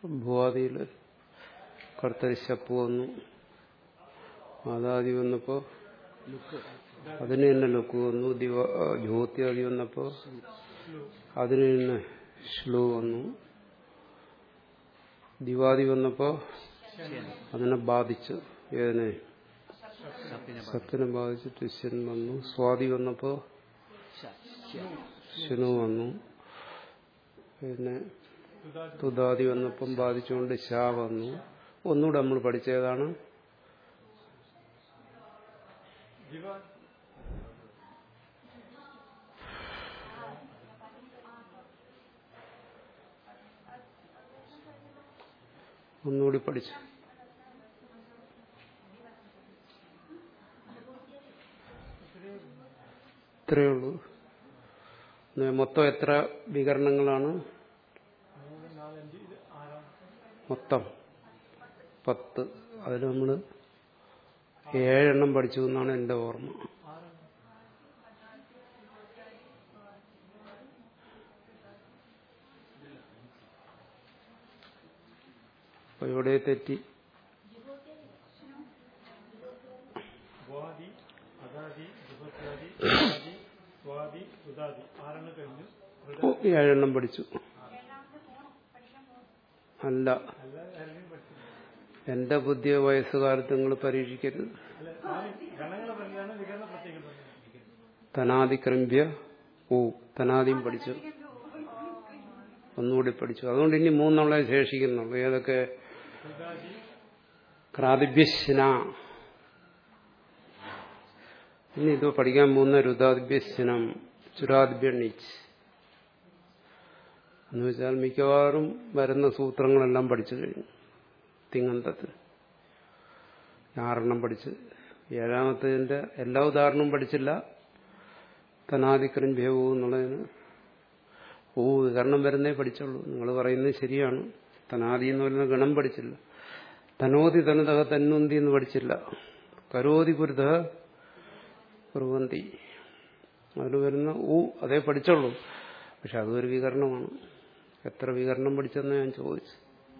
ഭുവാദിയിൽ കർത്തരി ശപ്പ് വന്നു ആദാദി വന്നപ്പോ അതിന് തന്നെ ലുക്ക് വന്നു ദിവ ജ്യോത്യാദി വന്നപ്പോ അതിന് തന്നെ ശ്ലു വന്നു ദിവാദി വന്നപ്പോ അതിനെ ബാധിച്ചു ഏതിനെ സത്തിനെ ബാധിച്ച് തുഷ്യൻ വന്നു സ്വാതി വന്നപ്പോ ശനു വന്നു പിന്നെ തുതാദി വന്നപ്പം ബാധിച്ചുകൊണ്ട് ഷാ വന്നു ഒന്നുകൂടെ നമ്മൾ പഠിച്ചതാണ് ഒന്നുകൂടി പഠിച്ചു ഇത്രയേ ഉള്ളൂ മൊത്തം എത്ര വികരണങ്ങളാണ് മൊത്തം പത്ത് അതിൽ നമ്മൾ ഏഴെണ്ണം പഠിച്ചു എന്നാണ് എൻ്റെ ഓർമ്മ അപ്പൊ ഇവിടെ തെറ്റി സ്വാതി അദാദി ജുഹത്യാദി സ്വാതി സ്വാതി ഉദാദി ആറെണ്ണം കഴിഞ്ഞു ഓ, ഏഴെണ്ണം പഠിച്ചു അല്ല അല്ല എല്ലാവരും പഠിച്ചു എന്റെ പുതിയ വയസ്സുകാലത്ത് നിങ്ങൾ പരീക്ഷിക്കരുത് അല്ല ഞാൻ ഗണങ്ങളെ പറഞ്ഞാണ് വികരണ പ്രത്യേകം പറഞ്ഞത് തനാദിക്രമ്യ ഓ തനാദിയും പഠിച്ചു ഒന്നുകൂടി പഠിച്ചു അതുകൊണ്ട് ഇനി മൂന്നെണ്ണേ ശേഷിക്കുന്നുള്ളൂ ഏതൊക്കെ ഉദാദി ക്രാതിഭ്യസ്ന ഇനി ഇത് പഠിക്കാൻ പോകുന്ന രുദാദിഭ്യസ്നം ചുരാദിഭ്യണിച്ച് എന്ന് വെച്ചാൽ മിക്കവാറും വരുന്ന സൂത്രങ്ങളെല്ലാം പഠിച്ചു കഴിഞ്ഞു തിങ്ങന്തത്തിൽ ആറെണ്ണം പഠിച്ച് ഏഴാമത്തതിന്റെ എല്ലാ ഉദാഹരണവും പഠിച്ചില്ല തനാദിക്രം ഭേവവും എന്നുള്ളതിന് ഓ വികരണം വരുന്നേ പഠിച്ചുള്ളൂ നിങ്ങൾ പറയുന്നത് ശരിയാണ് തനാദി എന്ന് പറയുന്ന ഗണം പഠിച്ചില്ല തനോതി തനുതക തന്നുന്തി എന്ന് പഠിച്ചില്ല കരോതി കുരുത കുറുവന്തി അതിൽ വരുന്ന ഊ അതേ പഠിച്ചുള്ളൂ പക്ഷെ അതൊരു വികരണമാണ് എത്ര വികരണം പഠിച്ചെന്ന് ഞാൻ ചോദിച്ചു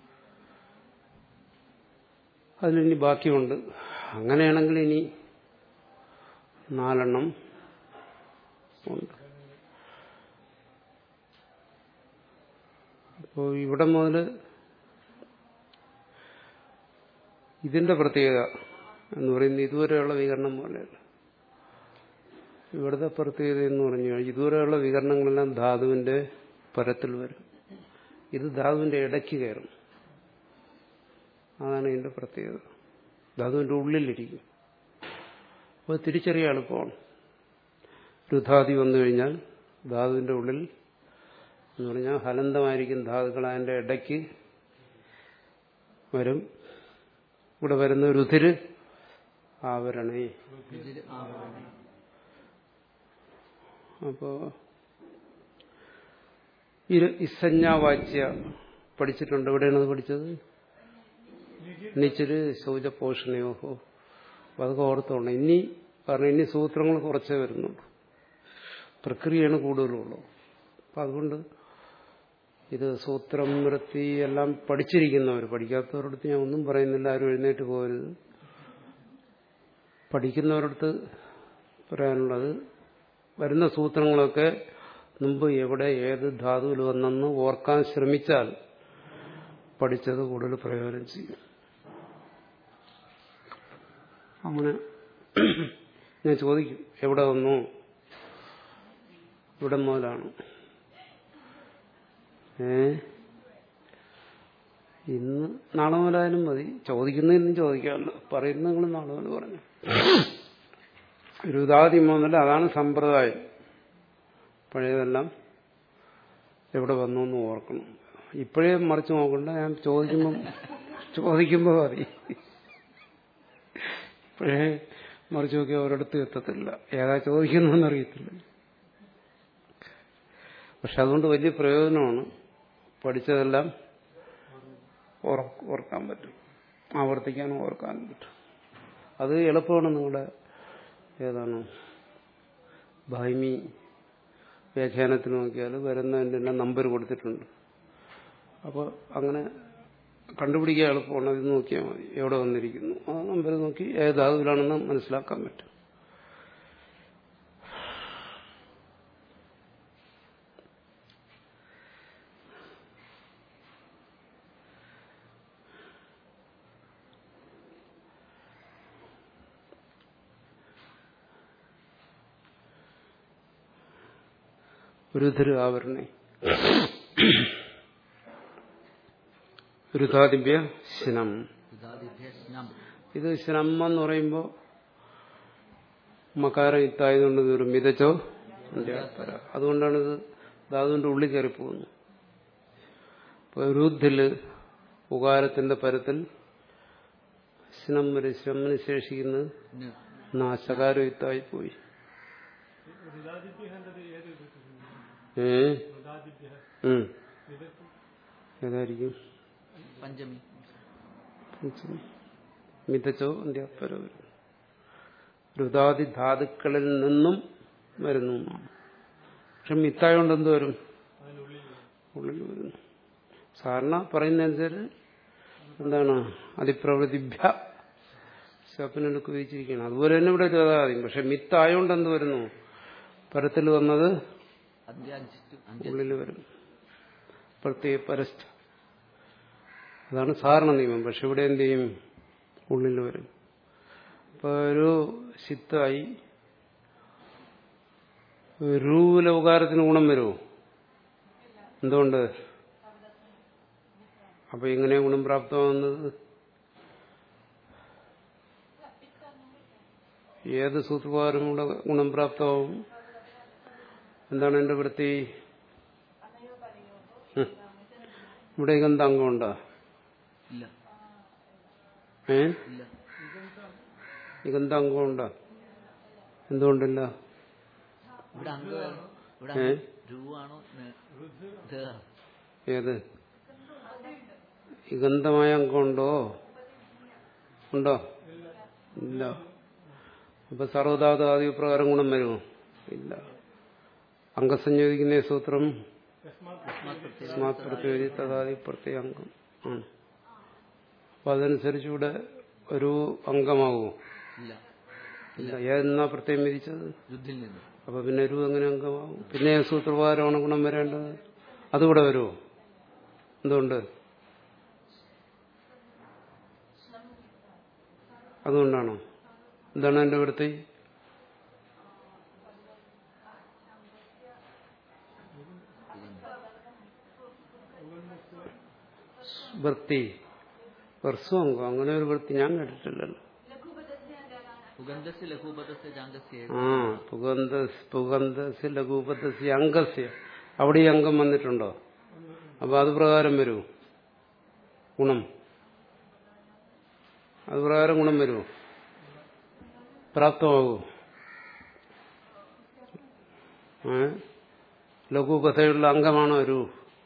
അതിലിനി ബാക്കിയുണ്ട് അങ്ങനെയാണെങ്കിൽ ഇനി നാലെണ്ണം ഉണ്ട് അപ്പോൾ ഇവിടെ മുതൽ ഇതിന്റെ പ്രത്യേകത എന്ന് പറയുന്നത് ഇതുവരെയുള്ള വികരണം പോലെയല്ല ഇവിടുത്തെ പ്രത്യേകത എന്ന് പറഞ്ഞു കഴിഞ്ഞാൽ ഇതുവരെയുള്ള വികരണങ്ങളെല്ലാം ധാതുവിന്റെ പരത്തിൽ വരും ഇത് ധാതുവിന്റെ ഇടയ്ക്ക് കയറും അതാണ് ഇതിന്റെ പ്രത്യേകത ധാതുവിന്റെ ഉള്ളിലിരിക്കും അപ്പോൾ തിരിച്ചറിയാൻ എളുപ്പമാണ് രുധാതി വന്നു കഴിഞ്ഞാൽ ധാതുവിന്റെ ഉള്ളിൽ എന്ന് പറഞ്ഞാൽ ഹലന്തമായിരിക്കും ധാതുക്കൾ അതിന്റെ ഇടയ്ക്ക് വരും ഇവിടെ വരുന്ന രുധിര് ആവരണേ അപ്പോ ഇസഞ്ജാവാച്യ പഠിച്ചിട്ടുണ്ട് എവിടെയാണ് അത് പഠിച്ചത് നിച്ചില് ശൗചപോഷണയോഹോ അപ്പൊ അതൊക്കെ ഓർത്തോണം ഇനി കാരണം ഇനി സൂത്രങ്ങൾ കുറച്ചേ വരുന്നുള്ളൂ പ്രക്രിയയാണ് കൂടുതലുള്ളൂ അപ്പൊ അതുകൊണ്ട് ഇത് സൂത്രം വൃത്തി എല്ലാം പഠിച്ചിരിക്കുന്നവർ പഠിക്കാത്തവരടുത്ത് ഞാൻ ഒന്നും പറയുന്നില്ല ആരും എഴുന്നേറ്റ് പോകരുത് പഠിക്കുന്നവരടുത്ത് പറയാനുള്ളത് വരുന്ന സൂത്രങ്ങളൊക്കെ മുമ്പ് എവിടെ ഏത് ധാതുവിൽ വന്നെന്ന് ഓർക്കാൻ ശ്രമിച്ചാൽ പഠിച്ചത് കൂടുതൽ പ്രയോജനം ചെയ്യും അങ്ങനെ ഞാൻ ചോദിക്കും എവിടെ വന്നു ഇവിടെ മുതലാണ് ഏ ഇന്ന് നാളെ മുതലായാലും മതി ചോദിക്കുന്ന ഇന്നും ചോദിക്കാമല്ലോ പറയുന്ന നിങ്ങൾ നാളെ മുതൽ പറഞ്ഞു രുദാതി മുതൽ അതാണ് സമ്പ്രദായം പഴയതെല്ലാം എവിടെ വന്നു എന്ന് ഓർക്കണം ഇപ്പോഴേ മറിച്ച് നോക്കണ്ട ഞാൻ ചോദിക്കുമ്പം ചോദിക്കുമ്പോൾ മതി ഇപ്പോഴേ മറിച്ച് നോക്കി ഒരിടത്തും എത്തത്തില്ല ഏതാ ചോദിക്കുന്നതെന്ന് അറിയത്തില്ല പക്ഷെ അതുകൊണ്ട് വലിയ പ്രയോജനമാണ് പഠിച്ചതെല്ലാം ഓർക്കാൻ പറ്റും ആവർത്തിക്കാനും ഓർക്കാനും പറ്റും അത് എളുപ്പമാണ് നിങ്ങളുടെ ഏതാണ് ഭൈമി വ്യാഖ്യാനത്തിൽ നോക്കിയാൽ വരുന്നതിൻ്റെ എല്ലാം നമ്പർ കൊടുത്തിട്ടുണ്ട് അപ്പോൾ അങ്ങനെ കണ്ടുപിടിക്കാൻ എളുപ്പമാണ് ഇത് നോക്കിയാൽ മതി എവിടെ വന്നിരിക്കുന്നു ആ നമ്പർ നോക്കി ഏത് ധാതുവിലാണെന്ന് മനസ്സിലാക്കാൻ പറ്റും രുധിർ ആവരണേ രുധാദിഭ്യ ശനം ഉദാദിഭ്യ സ്നം ഇത് ശനം എന്ന് പറയുമ്പോൾ മകാരം ഇത്തായതുകൊണ്ട് ഇത് ഒരു മിതച്ചോ അന്ത്യാത്പര അതുകൊണ്ടാണ് ഇത് ധാതുവിന്റെ ഉള്ളിൽ കയറി പോകുന്നത് ഇപ്പൊ രുദ്ധില് ഉകാരത്തിന്റെ പരത്തിൽ ശനം വരെ ശ്രമന് ശേഷിക്കുന്നത് ന് നാശകാരം ഇത്തായി പോയി ഋതാദിഭ്യഹണ്ടത് ഏത് വിധത്തിൽ ഏ ഋതാദിഭ്യ ഉം. വിധത്തിൽ ഏതായിരിക്കും പഞ്ചമി മിതച്ചോ അന്ത്യാത്പര വരും രുതാദി ധാതുക്കളിൽ നിന്നും വരുന്നു എന്നാണ്. പക്ഷെ മിത്തായോണ്ട് എന്ത് വരും അതിനുള്ളിൽ ഉള്ളിൽ വരുന്നു സാധാരണ പറയുന്നതനുസരിച്ച് എന്താണ് അതിപ്രവൃത്തിഭ്യ ശപ്പിനെടുക്ക് ഉപയോഗിച്ചിരിക്കുകയാണ് അതുപോലെ തന്നെ ഇവിടെ രുതാദി പക്ഷെ മിത്തായോണ്ട് എന്ത് വരുന്നു പരത്തിൽ വന്നത് അന്ത്യാഞ്ജിഷ്ടു അന്ത്യ ഉള്ളിൽ വരും പ്രത്യേക പരസ്ഥ അതാണ് സാധാരണ നിയമം പക്ഷെ ഇവിടെ എന്ത് ചെയ്യും ഉള്ളിൽ വരും ഇപ്പൊ ഒരു ശിത്തായി രൂല ഉപകാരത്തിന് ഗുണം വരുമോ എന്തുകൊണ്ട് അപ്പൊ എങ്ങനെ ഗുണം പ്രാപ്തമാകുന്നത് ഏത് സൂത്രപ്രകാരം കൂടെ ഗുണം പ്രാപ്തമാവും എന്താണ് എന്റെ വൃത്തി ഉം. ഇവിടെ ഇതെന്ത അംഗമുണ്ടോ ഇല്ല ഏ ഇല്ല ഇതെന്ത അംഗമുണ്ടോ എന്തുകൊണ്ടില്ല ഇവിടെ അങ്ക ഇവിടെ ഏ? അങ്ക രൂവാണോ ന- ധ. ഏത് ഇഗന്ധമായ അംഗമുണ്ടോ ഉണ്ടോ ഇല്ല അപ്പൊ സർവധാതു ആദ്യ പ്രകാരം ഗുണം വരുമോ ഇല്ല അംഗസംയോജിക്കുന്ന സൂത്രം തസ്മാത് പ്രത്യേക സ്മാത് പ്രത്യേകി തഥാതി പ്രത്യേക അംഗം ആണ് അപ്പൊ അതനുസരിച്ച് ഇവിടെ ഒരു അംഗമാകുമോ ഇല്ല ഇല്ല ഏതെന്നാ പ്രത്യേകം വിധിച്ചത് യുദ്ധിൽ നിന്ന് അപ്പൊ പിന്നെ ഒരു എങ്ങനെ അംഗമാകും പിന്നെ ഏത് സൂത്രപ്രകാരമാണ് ഗുണം വരേണ്ടത് അതുകൂടെ വരുമോ എന്തുകൊണ്ട് അതുകൊണ്ടാണോ എന്താണ് എന്റെ വൃത്തി വൃത്തി ഹ്രസ്വ അംഗം അങ്ങനെ ഒരു വൃത്തി ഞാൻ കേട്ടിട്ടില്ലല്ലോ സുഗന്ധസ്യ ലഘുപദസ്യ ജാങ്കസ്യ ആ പുഗന്ധ പുഗന്ധസ്യ ലഘുപദസ്യ അംഗസ്യ അവിടെ ഈ അംഗം വന്നിട്ടുണ്ടോ അപ്പൊ അത് പ്രകാരം വരൂ ഗുണം അത് പ്രകാരം ഗുണം വരുമോ പ്രാപ്തമാകൂ ഏ ലഘുകഥയുള്ള അംഗമാണോ ഒരു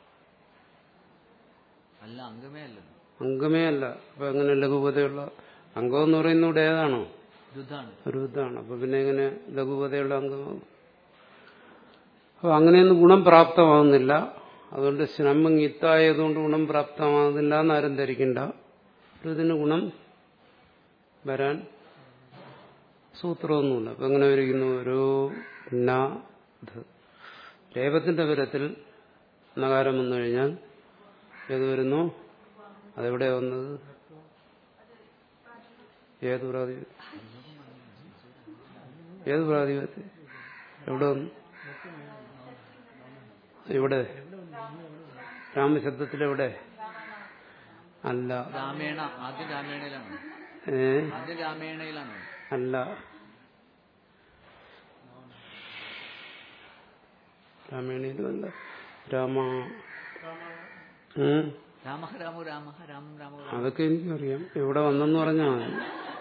അല്ല അംഗമേ അല്ലല്ലോ അംഗമേ അല്ല അപ്പൊ എങ്ങനെ ലഘുകഥയുള്ള അംഗം എന്ന് പറയുന്നത് ഇവിടെ ഏതാണോ യുദ്ധാണ് ഒരു ഇതാണ് അപ്പൊ പിന്നെ എങ്ങനെ ലഘുപതയുള്ള അംഗമാകും അപ്പൊ അങ്ങനെയൊന്നും ഗുണം പ്രാപ്തമാകുന്നില്ല അതുകൊണ്ട് ശ്രമം ഇത്തായതുകൊണ്ട് ഗുണം പ്രാപ്തമാകുന്നില്ല എന്നാരും ധരിക്കണ്ട ഒരു ഇതിന് ഗുണം വരാൻ സൂത്രമൊന്നുമില്ല അപ്പൊ എങ്ങനെ വരിക്കുന്നു ഒരു ന ധ. രേപത്തിന്റെ പരത്തിൽ നകാരം വന്നു കഴിഞ്ഞാൽ ഏത് വരുന്നു അതെവിടെ വന്നത് ഏത് പ്രാതിപത്യം ഏത് പ്രാതിപത്യം എവിടെ വന്നു ഇവിടെ രാമശബ്ദത്തിലെവിടെ അല്ല രാമേണ ആദ്യം രാമേണയിലാണ് ഏ ആദ്യം രാമേണയിലാണ് അല്ല രാമായണിയിലുമല്ല രാമ ഉം. രാമ രാമോ രാമ രാമം രാമോ രാമ അതൊക്കെ എനിക്കറിയാം എവിടെ വന്നെന്ന് പറഞ്ഞാൽ മതി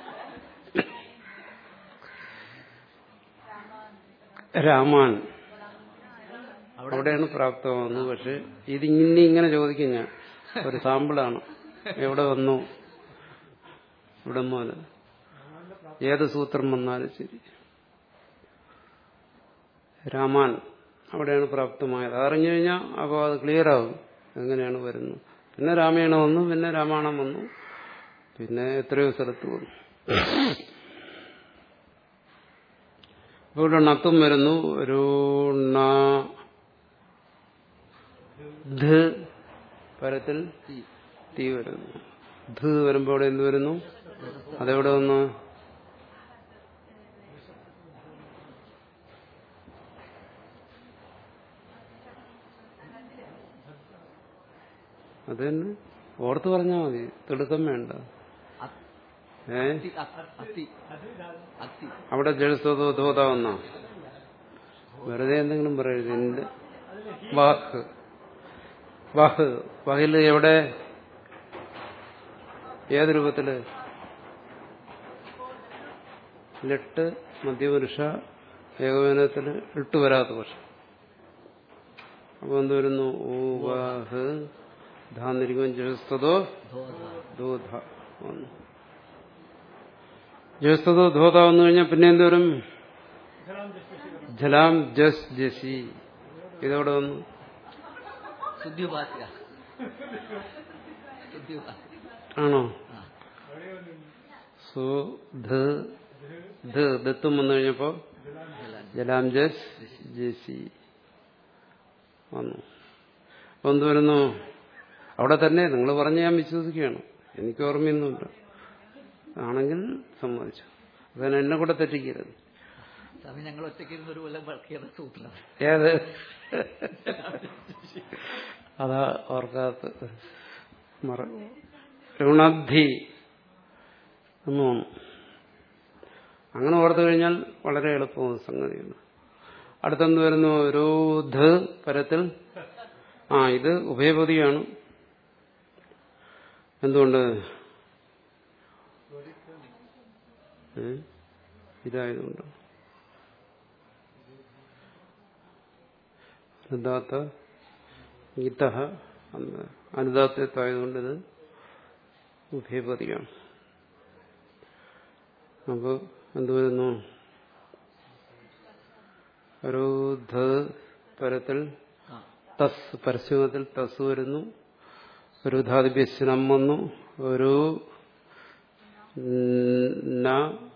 രാമാൻ അവിടെയാണ് പ്രാപ്തമാകുന്നത് പക്ഷെ ഇതിങ്ങനെ ഇങ്ങനെ ചോദിക്കും ഞാൻ ഒരു സാമ്പിളാണ് എവിടെ വന്നു ഇവിടെ മുതൽ ഏത് സൂത്രം വന്നാലും ശരി രാമാൻ അവിടെയാണ് പ്രാപ്തമായത് അതറിഞ്ഞു കഴിഞ്ഞാൽ അപ്പോൾ അത് ക്ലിയർ ആകും എങ്ങനെയാണ് വരുന്നത് പിന്നെ രാമായണം വന്നു പിന്നെ രാമായണം വന്നു പിന്നെ എത്രയോ സ്ഥലത്ത് വന്നു അപ്പോൾ ഇവിടെ ണത്തും വരുന്നു ഒരു ണ ധ പരത്തിൽ തീ തീ വരുന്നു ധ വരുമ്പോൾ ഇവിടെ എന്ത് വരുന്നു അതെവിടെ വന്നു അത് തന്നെ ഓർത്ത് പറഞ്ഞാൽ മതി തിടുക്കം വേണ്ട അത്- ഏ അത്തി അത്- അത്തി അത്തി അവിടെ ജലസ്വതോ ധോത വന്നോ വെറുതെ എന്തെങ്കിലും പറയരുത് എന്റെ വാഹ് വാഹ് വഹില് എവിടെ ഏത് രൂപത്തില് ലെട്ട് മധ്യപുരുഷ ഏകവചനത്തില് ഇട്ട് വരാത്ത പക്ഷം അപ്പൊ എന്ത് വരുന്നു ഓ വാഹ് ധാന്നിരിക്കും ജലസ്വതോ ധോധ ധോധ വന്നു ജസ്തോ ധോത വന്നു കഴിഞ്ഞാൽ പിന്നെ എന്തുവരും ജലാം ജസ് ജസി ഇതവിടെ വന്നു ശുദ്ധിപാസ്യ ശുദ്ധിപാസ്യ ആണോ ആ സോ ധ ധ ദത്തും വന്നു കഴിഞ്ഞപ്പോ ജലാൻ ജലാം ജസ് ജസി വന്നു അപ്പൊ എന്ത് വരുന്നു അവിടെ തന്നെ നിങ്ങൾ പറഞ്ഞ് ഞാൻ വിശ്വസിക്കുകയാണ് എനിക്ക് ഓർമ്മയൊന്നുമില്ല ആണെങ്കിൽ സമ്മതിച്ചു അതിന് എന്നെ കൂടെ തെറ്റിക്കരുത് സ്വാമി ഞങ്ങൾ ഒറ്റയ്ക്ക് ഇരുന്ന് ഒരു കൊല്ലം വർക്ക് ചെയ്ത സൂത്രം ഏത് അതാ ഓർക്കാത്ത മറ ഋണദ്ധി എന്ന് തോന്നുന്നു അങ്ങനെ ഓർത്തു കഴിഞ്ഞാൽ വളരെ എളുപ്പമാണ് സംഗതിയാണ് അടുത്തെന്ത് വരുന്നു രോധ പരത്തിൽ ആ ഇത് ഉഭയപതിയാണ് എന്തുകൊണ്ട് ഏ? ഇതായതുകൊണ്ട് അനുദാത്ത ഗീത അനുദാത്തത്വമായതുകൊണ്ട് ഇത് ഉഭയപതിയാണ് അപ്പോൾ എന്ത് വരുന്നു ഒരു ധ പരത്തിൽ ആ തസ് പരസ്യമത്തിൽ തസ് വരുന്നു ഒരു ധാതിഭ്യസ്നം വന്നു ഒരു ന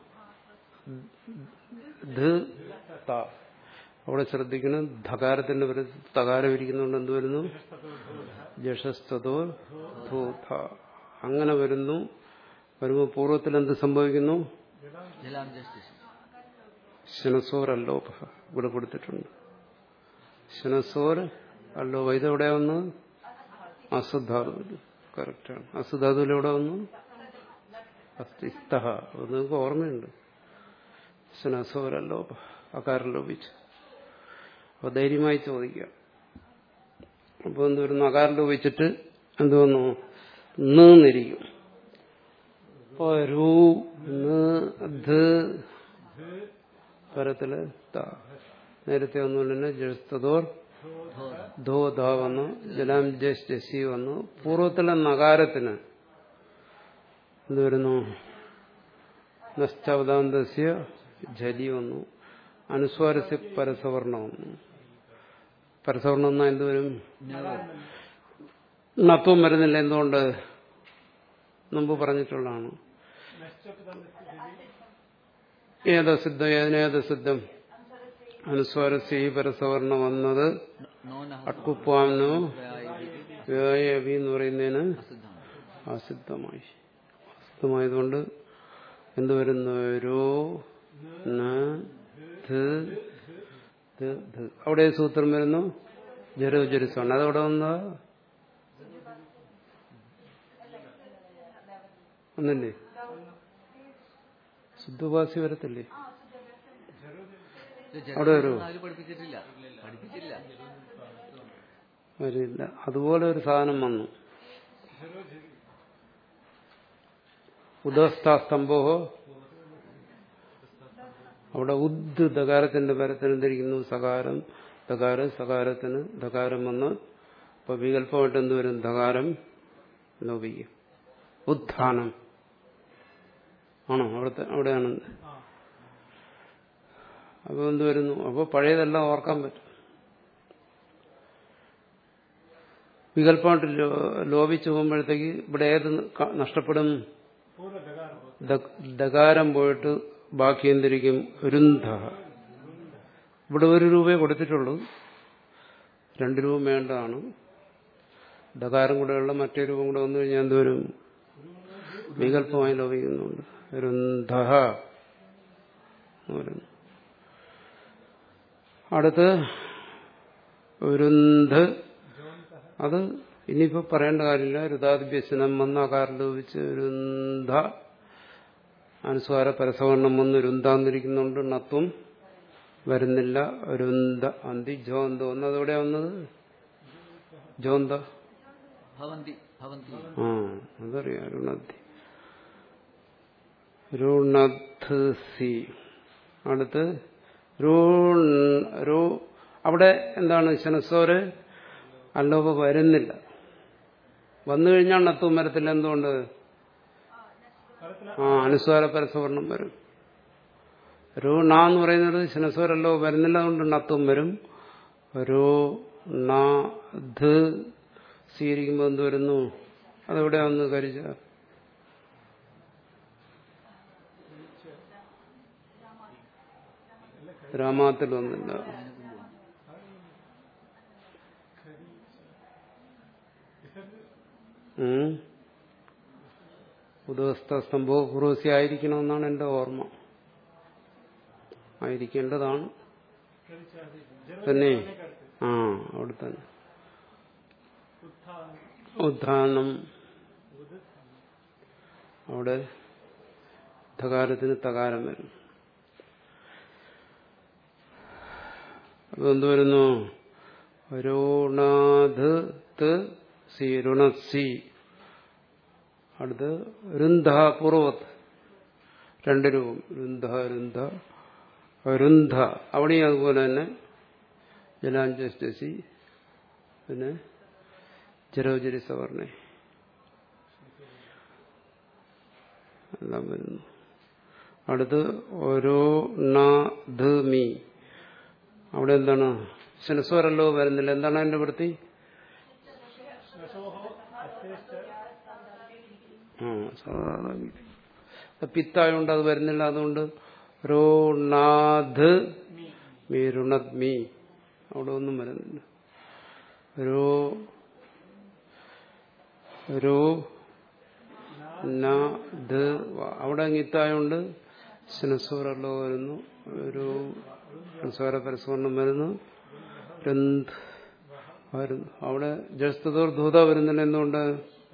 ധ ത അവിടെ ശ്രദ്ധിക്കണം ധകാരത്തിന്റെ പരത്തിൽ തകാരം ഇരിക്കുന്നുണ്ട് എന്ത് വരുന്നു ജഷസ്തോ ധൂഥ അങ്ങനെ വരുന്നു വരുമ്പോൾ പൂർവ്വത്തിൽ എന്ത് സംഭവിക്കുന്നു ജലാം ജസ്റ്റിസ് ശനസോർ അല്ലോപ ഇവിടെ കൊടുത്തിട്ടുണ്ട് ശനസോർ അല്ലോപ ഇതെവിടെ വന്നു അസുധാതുവിൽ കറക്റ്റാണ് അസുധാതുവിൽ എവിടെ വന്നു അസ്തിസ്തഹ അത് നിങ്ങൾക്ക് ഓർമ്മയുണ്ട് ശനസോർ അല്ലോപ അകാരം ലോപിച്ച് അപ്പൊ ധൈര്യമായി ചോദിക്കാം അപ്പൊ എന്ത് വരുന്നു അകാരം ലോപിച്ചിട്ട് എന്ത് വന്നു നിന്നിരിക്കും അപ്പൊ രൂ ന് ധ പരത്തില് ത നേരത്തെ ഒന്നുമില്ല തന്നെ ജസ്തോർ ധോധ ധോ ധ വന്നു ജലാം ജസ് ജസി വന്നു പൂർവ്വത്തിലെ നകാരത്തിന് എന്ത് വരുന്നു നഷ്ടവദാന്തസ്യ ജലി വന്നു അനുസ്വാരസ്യ പരസവർണം വന്നു പരസവർണം എന്നാൽ എന്ത് വരും നത്വം വരുന്നില്ല എന്തുകൊണ്ട് മുമ്പ് പറഞ്ഞിട്ടുള്ളതാണ് ഏതസിദ്ധം ഏതിനേതസിദ്ധം അനുസ്വാരസ്യ ഈ പരസവർണം വന്നത് നോന അട്കുപ്പാംനോ വ്യായവി എന്ന് പറയുന്നതിന് അസിദ്ധമാണ് അസിദ്ധമായി അസിദ്ധമായതുകൊണ്ട് എന്ത് വരുന്നു രോ ന ധ ധ, ധ. അവിടെ ഈ സൂത്രം വരുന്നു ജരോ ജരുസാണ് അതവിടെ വന്ന ഒന്നില്ലേ ശുദ്ധവാസി വരത്തില്ലേ അവിടെ വരുമോ? ആരും പഠിപ്പിച്ചിട്ടില്ല പഠിപ്പിച്ചില്ല വരില്ല അതുപോലെ ഒരു സാധനം വന്നു ഉദസ്ഥാസ്തംഭോ അവിടെ ഉദ് ദകാരത്തിന്റെ പരത്തിന് ധരിക്കുന്നു സകാരം ദകാരം സകാരത്തിന് ദകാരം വന്ന് ഇപ്പൊ വികല്പമായിട്ട് എന്ത് വരും ദകാരം ലോപിക്കും ഉത്ഥാനം ആണോ അവിടുത്തെ അവിടെയാണ് അപ്പൊ എന്ത് വരുന്നു അപ്പൊ പഴയതെല്ലാം ഓർക്കാൻ പറ്റും വികല്പമായിട്ട് ലോ- ലോപിച്ചു പോകുമ്പോഴത്തേക്ക് ഇവിടെ ഏത് ക- നഷ്ടപ്പെടും പൂർവ്വ ഡകാരം ഭവതി. ദ- ദകാരം പോയിട്ട് ബാക്കി എന്തിരിക്കും രുന്ധ ഇവിടെ ഒരു രൂപയെ കൊടുത്തിട്ടുള്ളൂ രണ്ട് രൂപ വേണ്ടതാണ് ഡകാരം കൂടെയുള്ള മറ്റേ രൂപം കൂടെ വന്നു കഴിഞ്ഞാൽ എന്തോരും വികല്പമായി ലോപിക്കുന്നുണ്ട് രുന്ധ വരുന്നു. അടുത്ത് രുന്ധ് അത് ഇനിയിപ്പോ പറയേണ്ട കാര്യമില്ല രുതാദിഭ്യസനം വന്ന ആകാരം ലോപിച്ച് രുന്ധ അനുസ്വാര പരസവർണം വന്ന് രുന്താന്നിരിക്കുന്നുണ്ട് നത്വം വരുന്നില്ല രുന്ത അന്തി ജോന്ത ഒന്ന് അതെവിടെ വന്നത് ജോന്ത ഭവന്തി ഭവന്തി ആ അതറിയാം രുണദ്ധി രുണധ് സി അടുത്ത് രുൺ- രു- അവിടെ എന്താണ് ശനസ്വര് അല്ലോപ വരുന്നില്ല വന്നു കഴിഞ്ഞാൽ നത്വം വരത്തില്ല എന്തുകൊണ്ട് ആ അനുസ്വാര പരസവർണം വരും രു ണ എന്ന് പറയുന്നത് ശനസ്വരല്ലോ വരുന്നില്ല അതുകൊണ്ട് നത്വം വരും രു ണ ധ് സ്വീകരിക്കുമ്പോൾ എന്ത് വരുന്നു അതെവിടെ വന്ന് കരിച്ച രാമാത്തിൽ വന്നില്ല ഉം. ഉദവസ്ഥ സംഭവ പൂർവസി ആയിരിക്കണമെന്നാണ് എന്റെ ഓർമ്മ ആയിരിക്കേണ്ടതാണ് തന്നെ ആ അവിടെ തന്നെ ഉത്ഥാനം അവിടെ ധകാരത്തിന് തകാരം വരും അതെന്ത് വരുന്നു രുണാധ് ത് സി രുണസി അടുത്ത് രുന്ധ പൂർവത്ത് രണ്ട് രൂപം രുന്ധ രുന്ധ രുന്ധ അവിടെയും അതുപോലെ തന്നെ ജലാഞ്ജസ്റ്റി പിന്നെ ജരോജരി സവർണ എല്ലാം വരുന്നു അടുത്ത് ഓരോ മീ അവിടെ എന്താണ് ശനസ്വരല്ലോ വരുന്നില്ല എന്താണ് അതിന്റെ വൃത്തി ആ സാധാരണ പിത്തായോണ്ട് അത് വരുന്നില്ല അതുകൊണ്ട് രോണാധ് മീ രുണത് മീ അവിടെ ഒന്നും വരുന്നില്ല രോ രോ ന ധ വ. അവിടെ ഗീത്തായോണ്ട് ശനസ്വരല്ലോ വരുന്നു ഒരു സ്വര പരസ്വർണം വരുന്നു രന്ത് വരുന്നു അവിടെ ജസ്തോർ ധൂത വരുന്നില്ല എന്തുകൊണ്ട്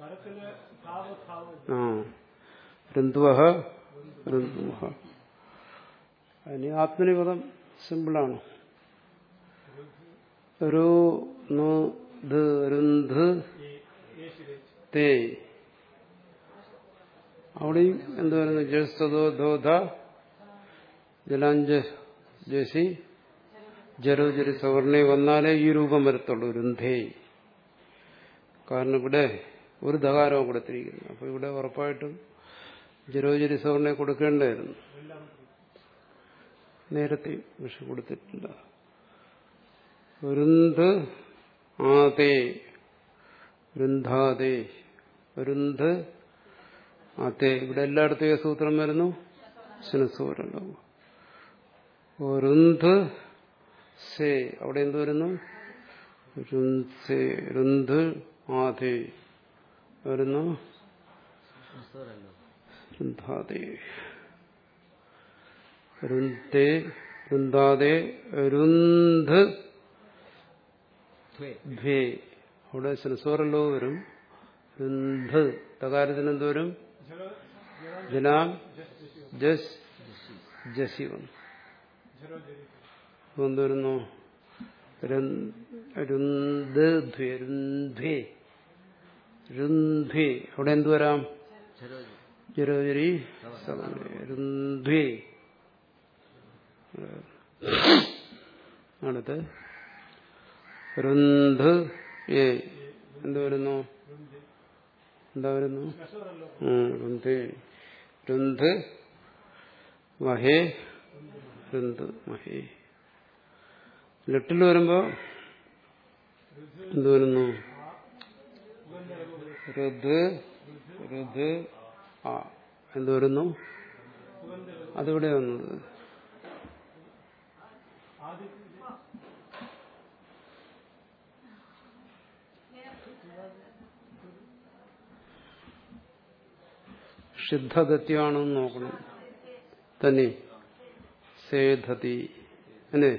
ആ രന്തുവഹ രന്തുവഹ അതിന് ആത്മനിപദം സിമ്പിളാണ് ഒരു നു ധ രുന്ധ് തേ അവിടെയും എന്ത് വരുന്നു ജസ്തോ ധോധ ജലാഞ്ജ ജസി ജരോജരി സവർണെ വന്നാലേ ഈ രൂപം വരത്തുള്ളൂ രുന്ധേ കാരണം ഇവിടെ ഒരു ധകാരവും കൊടുത്തിരിക്കുന്നു അപ്പൊ ഇവിടെ ഉറപ്പായിട്ടും ജരോജരി സവർണെ കൊടുക്കേണ്ടായിരുന്നു നേരത്തെ പക്ഷെ കൊടുത്തിട്ടില്ല രുന്ത് ആതേ രുന്ധാതേ രുന്ത് ആതേ ഇവിടെ എല്ലായിടത്തും ഏത് സൂത്രം വരുന്നു ശനസൂരുണ്ടാവും രുന്ത് സേ അവിടെ എന്ത് വരുന്നു രുന്സേ രുന്ത് ആതേ വരുന്നു സംസ്കാരമല്ലോ രുന്ധാതേ രുന്തേ രുന്താതേ രുന്ത് ത്വേ ഭേ അവിടെ ശനസ്വരല്ലോ വരും രുന്ത് തകാരത്തിന് എന്ത് വരും ജനാം ജസ് ജസി വന്നു അപ്പൊ എന്ത് വരുന്നു രൻ- രുന്ത് ധ്വേ രുന്ധ്വേ രുന്ധ്വേ അവിടെ എന്ത് വരാം ചരോജി ജരോജരി രുന്ധ്വേ അടുത്ത് രുന്ത് ഏ എന്ത് വരുന്നു എന്താ വരുന്നു ഉം, രുന്ത് രുന്ത് മഹേ രുന്ത് മഹേ ലിട്ടിൽ വരുമ്പോ എന്ത് വരുന്നു ഋത് ഋത് ആ എന്ത് വരുന്നു അതിവിടെ വന്നത് സിദ്ധഗത്യാണെന്ന് നോക്കണം തന്നെ സേധതി അല്ലേ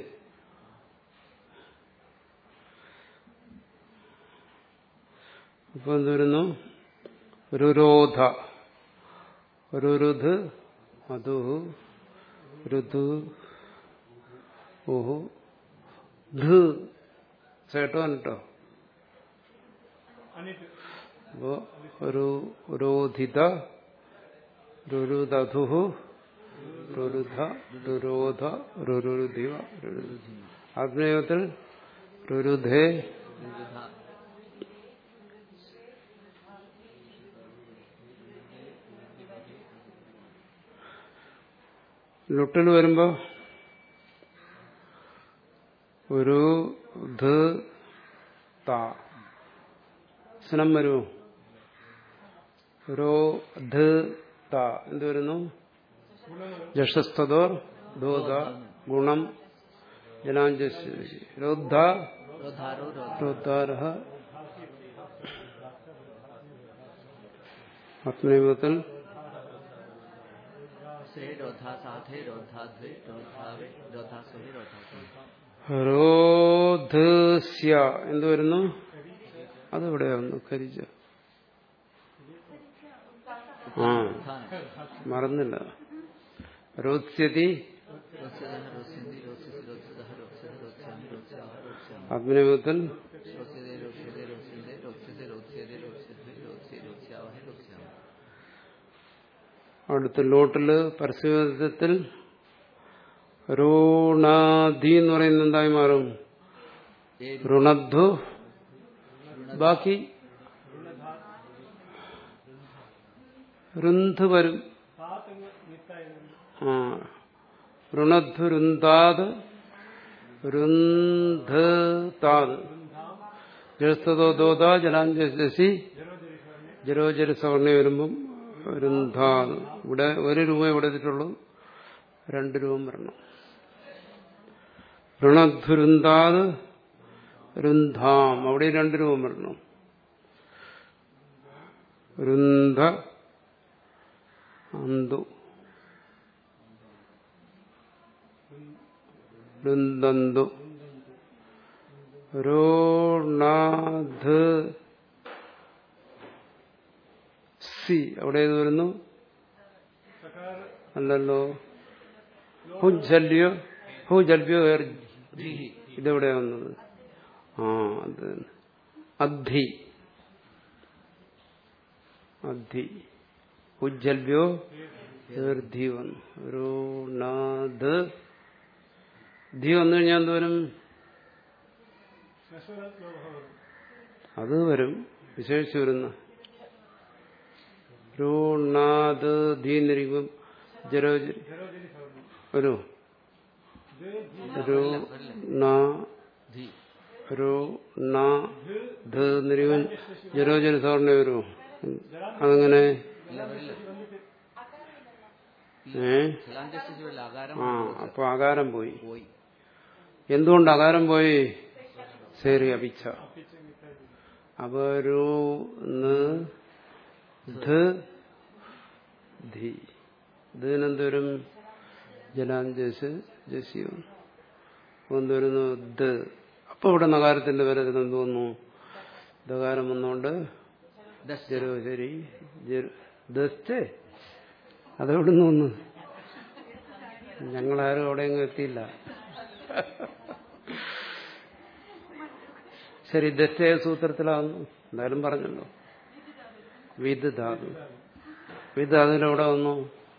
അപ്പൊ എന്ത് വരുന്നു രുരോധ രുരുധ് അതു ഋതു ഓഹു ധ് ചേട്ടോ കേട്ടോ അനിട്ട് അപ്പോ ഒരു രോധിത രുരുദധു രുരുധ രുരോധ രുരുദിവ ആത്മീയത്തിൽ രുരുധേ വിവിധ ലുട്ടിൽ വരുമ്പോ ഒരു ധ ത സ്നം വരുമോ രോ ധ ത എന്ത് വരുന്നു ജഷസ്തോർ ധോത ഗുണം ജനാഞ്ജസ് രോദ്ധ रोधारो रोध രോദ്ധാര ആത്മനിയമത്തിൽ से रोधा साधे रोधा द्वे रोधावे रोधा सुहे रोधा सुहे രോധസ്യ എന്ത് വരുന്നു അതെവിടെ വന്നു കരിച്ച ആ മറന്നില്ല രോത്സ്യതി रोस्यदः रोस्यन्ति रोस्यसि रोत्सदः रोत्सदः रोत्स्यामि रोत्स्यावः रोत्स्यामि ആത്മനിയമത്തിൽ रोस्यते रोस्यते रोस्यन्ते रोत्स्यते रोत्स्यते रोत्स्यद्वे रोत्स्ये रोत्स्यावहे रोत्स्यामि അടുത്ത ലോട്ടില് പരസ്യത്തിൽ രോണാധി എന്ന് പറയുന്നത് എന്തായി മാറും ये ഋണദ്ധു ബാക്കി രുന്ധ് വരും സാത്തങ്ങ് നിത്തായിരുന്നു ആ ഋണദ്ധു രുന്താത് രുന്ധതാത് ജലസ്തോ ദോത ജലാഞ്ജസി ജലോജല സവർണ വരുമ്പം രുന്ധാത് ഇവിടെ ഒരു രൂപ ഇവിടെ എടുത്തിട്ടുള്ളൂ രണ്ട് രൂപം വരണം ഋണധുരുന്താത് രുന്ധാം അവിടെ രണ്ട് രൂപം വരണം രുന്ധ അന്തു രുന്ദന്തു രോണാധ് സി അവിടെ ഏത് വരുന്നു സകാര അല്ലല്ലോ ഹുജല്യോ ഹുജല്യോ ഇതെവിടെ വന്നത് ആ അത് തന്നെ. അദ്ധി അദ്ധി ഉജ്ജൽവ്യോ ദീർഘി വന്നു രോണാദ് ധി വന്നു കഴിഞ്ഞാൽ എന്ത് വരും നശ്വര ലോഭവൻ അത് വരും വിശേഷിച്ച് വരുന്ന രോണാദ് ധീ എന്നിരിക്കും ജരോ ജലോജലി സവർണം വരൂ രോ നാ ധി രോ നാ ധ എന്നിരിക്കും ജരോ ജല സവർണ്ണ വരൂ അതങ്ങനെ ഇല്ല വരില്ല ഏ ശിലാന്തസ്ഥിതിയുള്ള ആകാരം ആ അപ്പൊ ആകാരം പോയി പോയി എന്തുകൊണ്ട് ആകാരം പോയി ശരി അപിച്ച അപ്പൊ രോ ന് ധ ധി ഇതിനെന്തോരും ജലാഞ്ജസ് ജസ്യം എന്തുവരുന്നു ദ അപ്പൊ ഇവിടെ നഗാരത്തിന്റെ പേര് എന്ത് വന്നു ദകാരം വന്നുകൊണ്ട് ദശ ജരോ ശരി ദസ്റ്റേ അതെവിടുന്ന് വന്നു ഞങ്ങളാരും അവിടെയെങ്കിലും എത്തിയില്ല ശരി ദസ്റ്റേ സൂത്രത്തിലാവുന്നു എന്തായാലും പറഞ്ഞല്ലോ വിദ് ധാതു വിദ് ധാതുവിലെവിടെ വന്നു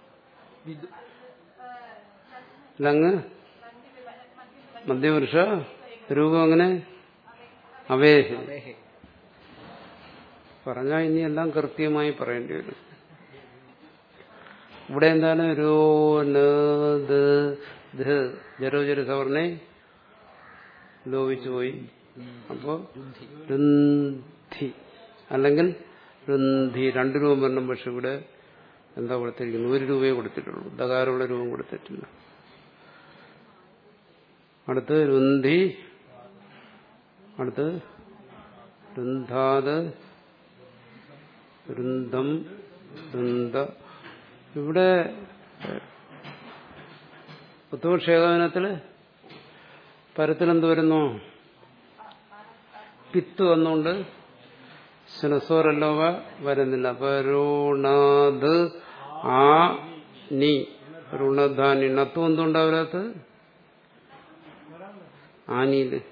ലങ് മധ്യപുരുഷ രൂപം അങ്ങനെ അവേഹ് വേഹേ പറഞ്ഞാൽ ഇനി എല്ലാം കൃത്യമായി പറയേണ്ടി വരും ഇവിടെ എന്താണ് രോ ന ദ ധ ജരോ ജര സവർണെ ലോപിച്ചു പോയി അപ്പോ രുന്ധി അല്ലെങ്കിൽ രുന്ധി രണ്ട് രൂപം വരണം പക്ഷെ ഇവിടെ എന്താ കൊടുത്തിരിക്കുന്നത് ഒരു രൂപയെ കൊടുത്തിട്ടുള്ളൂ ദകാരമുള്ള രൂപം കൊടുത്തിട്ടില്ല അടുത്ത് രുന്ധി അടുത്ത് രുന്ധാത് രുന്ധം രുന്ത ഇവിടെ ഉത്തമക്ഷേകവനത്തില് പരത്തിലെന്ത് വരുന്നു പിത്ത് വന്നുകൊണ്ട് ശനസ്വരല്ലോവ വരുന്നില്ല അപ്പൊ രുണത് ആ നീ രുണധാനി നത്വം എന്തുണ്ടാവില്ലാത്ത ആനിയില്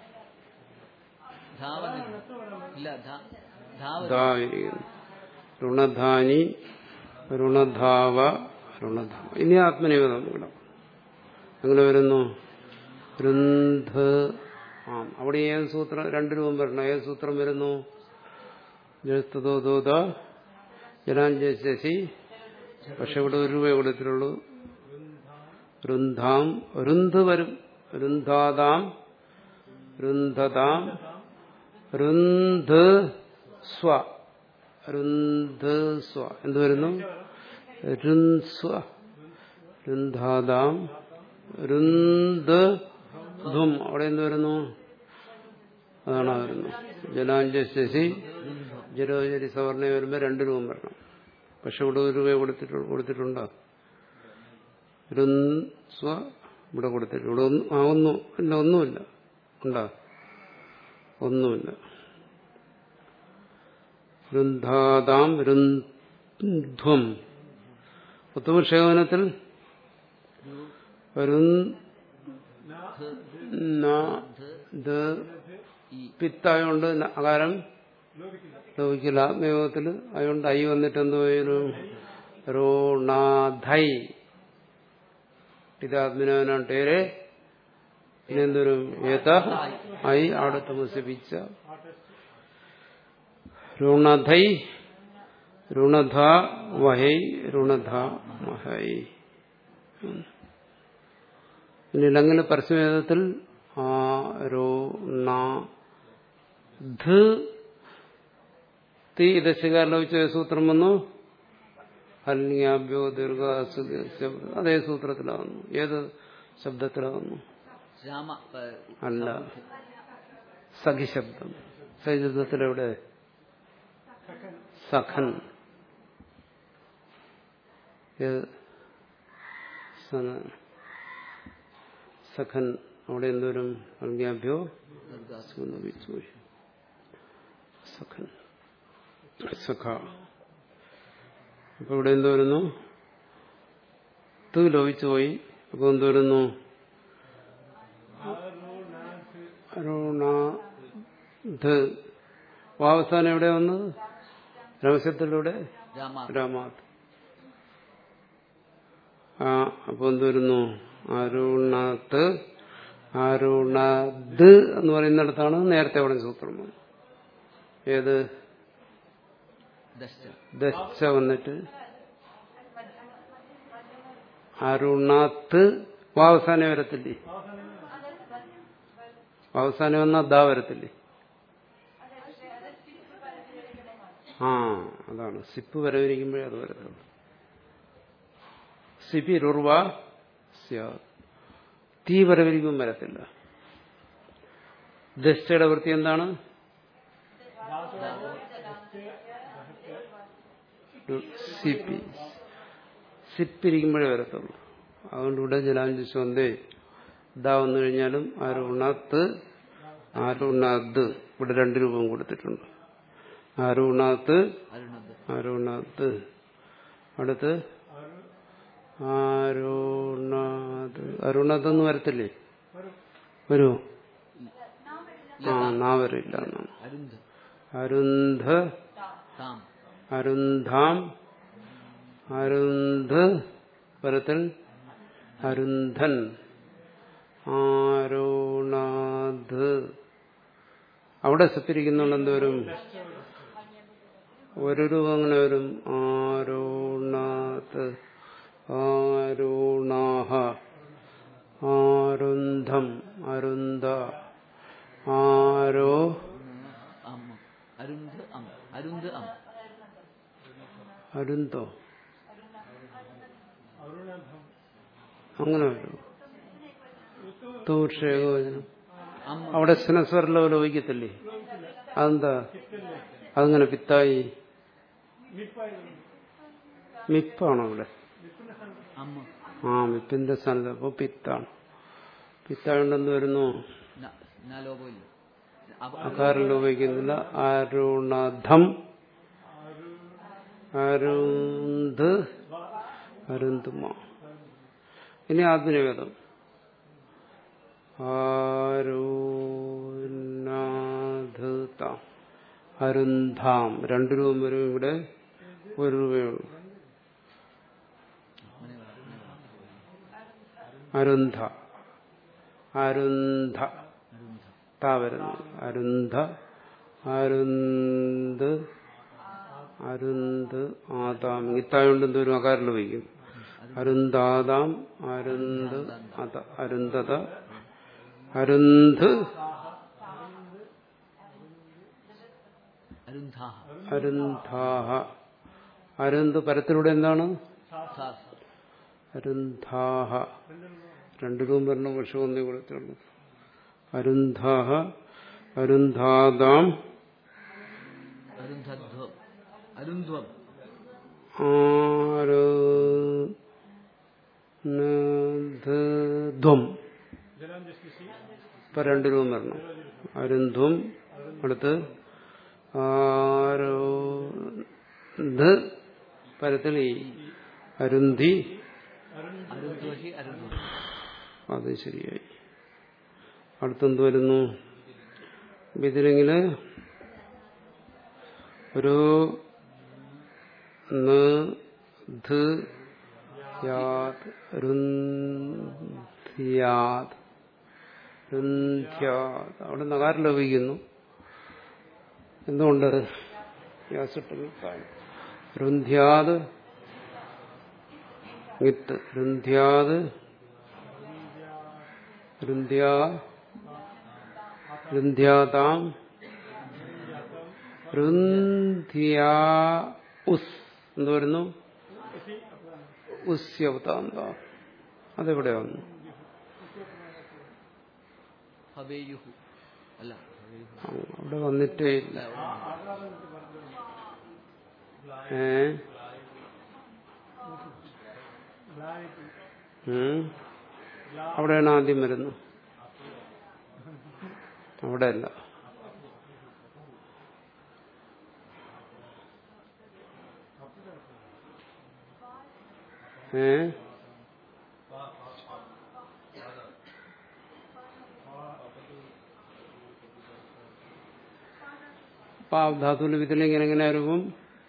ധാവനം ഇല്ല ധാ- ധാവനം ധാവിരിക്കുന്നു രുണധാനി രുണധാവ രുണധാവ ഇനി ആത്മനിവേദം ഇവിടെ അങ്ങനെ വരുന്നു രുന്ധ ആ അവിടെ ഏത് സൂത്രം രണ്ട് രൂപം വരണം ഏത് സൂത്രം വരുന്നു ജലസ്തോദോത ജലാഞ്ജശി പക്ഷെ ഇവിടെ ഒരു രൂപയെ കൊടുത്തിട്ടുള്ളൂ രുന്ധാം രുന്ത് വരും രുന്ധാതാം രുന്ധതാം രുന്ധ സ്വ രുന്ധ സ്വ എന്ത് വരുന്നു രുന്സ്വ രുന്ധാതാം രുന്ത് ധും അവിടെ എന്ത് വരുന്നു അതാണ് ആ വരുന്നു ജലാഞ്ജശി ജലോജരി സവർണ വരുമ്പോൾ രണ്ട് രൂപം വരണം പക്ഷെ ഇവിടെ ഒരു രൂപ കൊടുത്തിട്ട് കൊടുത്തിട്ടുണ്ടോ രുന്സ്വ ഇവിടെ കൊടുത്തിട്ട് ഇവിടെ ഒന്നും ആ ഒന്നും ഇല്ല ഒന്നുമില്ല ഉണ്ടോ ഒന്നുമില്ല രുന്ധാതാം രുന്ധ്വം ഉത്തമക്ഷേപനത്തിൽ പിത്തായോണ്ട് അകാരം ലോപിക്കില്ല ആത്മയോഗത്തിൽ അതുകൊണ്ട് ഐ വന്നിട്ട് എന്ത് വരും രോണാധൈ ഇത് ആത്മനവനാണ് പേര് പിന്നെ എന്തൊരും ഏത ഐ അവിടെ തമസിപ്പിച്ച രുണധൈ രുണധ വഹൈ രുണധ മഹൈ ഇല്ലെങ്കിൽ പരസ്യവേദത്തിൽ ആ രോ ണ ധ തീ ദശകാലോചിച്ച സൂത്രം വന്നു ഹല്യാഭ്യോ ദീർഘ അതേ സൂത്രത്തിലാവുന്നു ഏത് ശബ്ദത്തിലാവുന്നു രാമ ഏ, അല്ല സഖി ശബ്ദം സഖി ശബ്ദത്തിലെവിടെ സഖൻ ഏത് സന- സഖൻ അവിടെ എന്തോരും അജ്ഞാഭ്യോ ദീർഘ സഖൻ സഖ അപ്പൊ ഇവിടെ എന്ത് വരുന്നു തു ലോപിച്ചു പോയി അപ്പൊ എന്ത് വരുന്നു അരുണാധ് അവസാനം എവിടെ വന്നത് രഹസ്യത്തിലൂടെ രാമ രാമാത് ആ അപ്പൊ എന്ത് വരുന്നു അരുണത്ത് അരുണത് എന്ന് പറയുന്നിടത്താണ് നേരത്തെ അവിടെ സൂത്രം വന്നത് ഏത് ദശ ദശ വന്നിട്ട് അരുണാത്ത് അവസാനം വരത്തില്ലേ അവസാനം വന്നാൽ ദാ വരത്തില്ലേ ആ അതാണ് സിപ്പ് വരവിരിക്കുമ്പോഴേ അത് വരത്തുള്ളൂ സിപി റുർവ സ്യാദ്. തീ വരവിരിക്കും വരത്തില്ല ദശയുടെ വൃത്തി എന്താണ് സിപ്പി സിപ്പിരിക്കുമ്പോഴേ വരത്തുള്ളൂ അതുകൊണ്ട് ഇവിടെ ജലാഞ്ജി സ്വന്തേ ഇതാ വന്നു കഴിഞ്ഞാലും ആരുണത്ത് ആരുണത് ഇവിടെ രണ്ട് രൂപം കൊടുത്തിട്ടുണ്ട് ആരുണത്ത് അരുണത് അരുണത്ത് അടുത്ത് അരുണത് അരുണതെന്ന് വരത്തില്ലേ വരൂ ആ നാ വരില്ല എന്നാണ് അരുന്ധ അരുന്ധ താം അരുന്ധാം അരുന്ധ് പരത്തിൽ അരുന്ധൻ ആരോണാധ് അവിടെ സത്തിരിക്കുന്നുണ്ട് എന്തോരും ഒരു രൂപം അങ്ങനെ വരും ആരോണാത്ത് ആരോണാഹ ആരുന്ധം അരുന്ധ ആരോ അം അരുന്ധ അം അരുന്ധ അം അരുന്തോ അരുണധം അങ്ങനെ വരും തൂഷ ഏകവചനം അമ്മ അവിടെ സ്നസ്വരലോ ലോപിക്കത്തില്ലേ അതെന്താ അതങ്ങനെ പിത്തായി മിപ്പായിരുന്നു മിപ്പാണോ അവിടെ അമ്മ ആ മിപ്പിന്റെ സ്ഥാനത്ത് അപ്പൊ പിത്താണ് പിത്തായോണ്ടെന്ന് വരുന്നു ന- ന ലോപമില്ല അപ്പ- അകാരം ലോപിക്കുന്നില്ല അരുണധം അരുന്ത് അരുന്തുമ ഇനി ആത്മനിവേദം ആരുനാഥ അരുന്ധാം രണ്ടു രൂപം വരും ഇവിടെ ഒരു രൂപയുള്ളൂ അരുന്ധ അരുന്ധ താ വരുന്നു അരുന്ധ അരുന്ത് അരുന്ത് ആതാം ഇത്തായോണ്ട് എന്തോരും അകാരിൽ വയ്ക്കും അരുന്താതാം അരുന്ത് അത അരുന്ധത അരുന്ത് അരുന്ധാഹ അരുന്ധാഹ അരുന്ത് പരത്തിലൂടെ എന്താണ് സാ അരുന്ധാഹ രണ്ടു രൂപം വരണം പക്ഷെ ഒന്നേ കൊടുത്തുള്ളൂ അരുന്ധാഹ അരുന്ധാതാം അരുന്ധധ്വം അരുന്ധ്വം ആരുന്ധം ജലാഞ്ജസ്ലിസി ഇപ്പൊ രണ്ടു രൂപം വരണം അരുന്ധം അടുത്ത് ആരോന്ധ പരത്തിൽ ഈ അരുന്ധി അരുന്ധ്വഷി അരുന്ധ്വം അത് ശരിയായി അടുത്തെന്ത് വരുന്നു അപ്പൊ ഇതിലെങ്കില് ഒരു ന് ധ് യാത് രുന്ധ്യാത് രുന്ധ്യാത് അവിടെ നഗാരം ലഭിക്കുന്നു എന്തുകൊണ്ട് യാസിട്ടുള്ള രുന്ധ്യാത് ഗിത്ത് രുന്ധ്യാത് രുന്ധ്യാ രുന്ധ്യാതാം രുന്ധ്യാ ഉസ് എന്ത് വരുന്നു ഉസ്യവതാന്ത അതെവിടെ വന്നു ഹവേയുഹു അല്ല ഹവേയുഹു. ആ, അവിടെ വന്നിട്ടേ ഇല്ല അല്ല, അവിടെ ഏ ഉം. അവിടെയാണ് ആദ്യം വരുന്നു അവിടെ അല്ല ഏ പാവ് ധാതുവിന്റെ വിധലിങ്ങനെ എങ്ങനെ രൂപം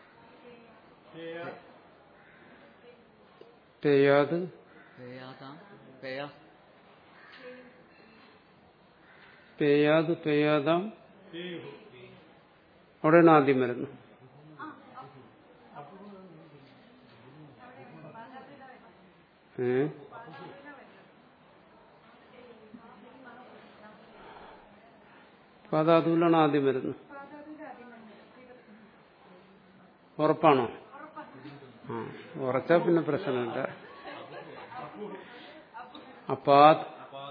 പെയ്യാത് പേയാതാം പേയാ പെയ്യാത് പെയ്യാതാം അവിടെയാണ് ആദ്യം വരുന്നത് ഏ പാതാതുവിലാണ് ആദ്യം വരുന്നത് ഉറപ്പാണോ ആ ഉറച്ചാ പിന്നെ പ്രശ്നമില്ല അപ്പാത്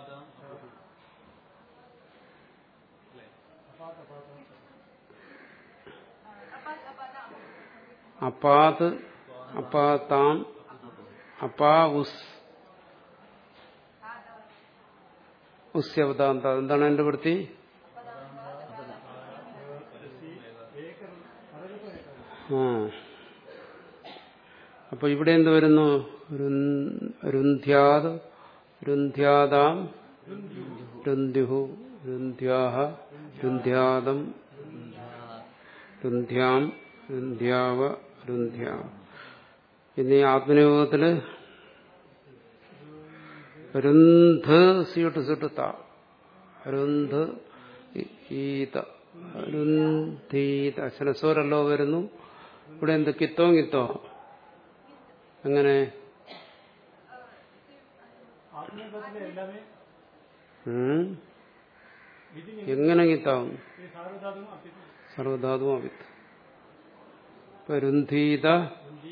അപ്പാത് അപ്പാത്താം അപ്പാ ഉസ് ഉസ്യവതാന്ത എന്താണ് എന്റെ വൃത്തി ആ അപ്പൊ ഇവിടെ എന്ത് വരുന്നു രുൻ- രുന്ധ്യാത് രുന്ധ്യാതാം രുന്ധ്യുഹു രുന്ധ്യാഹ രുന്ധ്യാതം രുന്ധ്യാം രുന്ധ്യാവ രുന്ധ്യാം ഇനി ആത്മനിയോഗത്തില് രുന്ധ് സീട്ട് സീട്ട് ത രുന്ധ് ഈ- ഈത രുന്ധീത ശനസ്വരല്ലോ വരുന്നു ഇവിടെ എന്ത് കിത്തോ കിത്തോ എങ്ങനെ ആത്മീയത്തിലെ എല്ലാമേ ഉം? വിധി എങ്ങനെ കിത്താവും ഈ സാർവധാതും അപ്പിക്കും സർവധാതുവും അവിത്ത് ഇപ്പൊ രുന്ധീത രുന്തി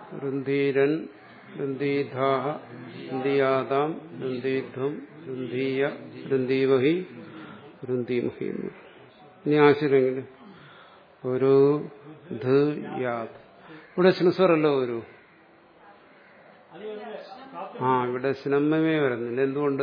രുന്ദീരൻ രുന്ദീധാഹ രുന്ദിയാതാം രുന്ദീധ്വം രുന്ദീയ രുന്ദീമഹി രുന്ദീമഹി എന്ന് പറയും. ഇനി ആശയമെങ്കിലും ഒരു ധ യാത് ഇവിടെ സ്നുസ്വറല്ലോ ഒരു ആ ഇവിടെ സ്നമ്മമേ വരുന്നില്ല എന്തുകൊണ്ട്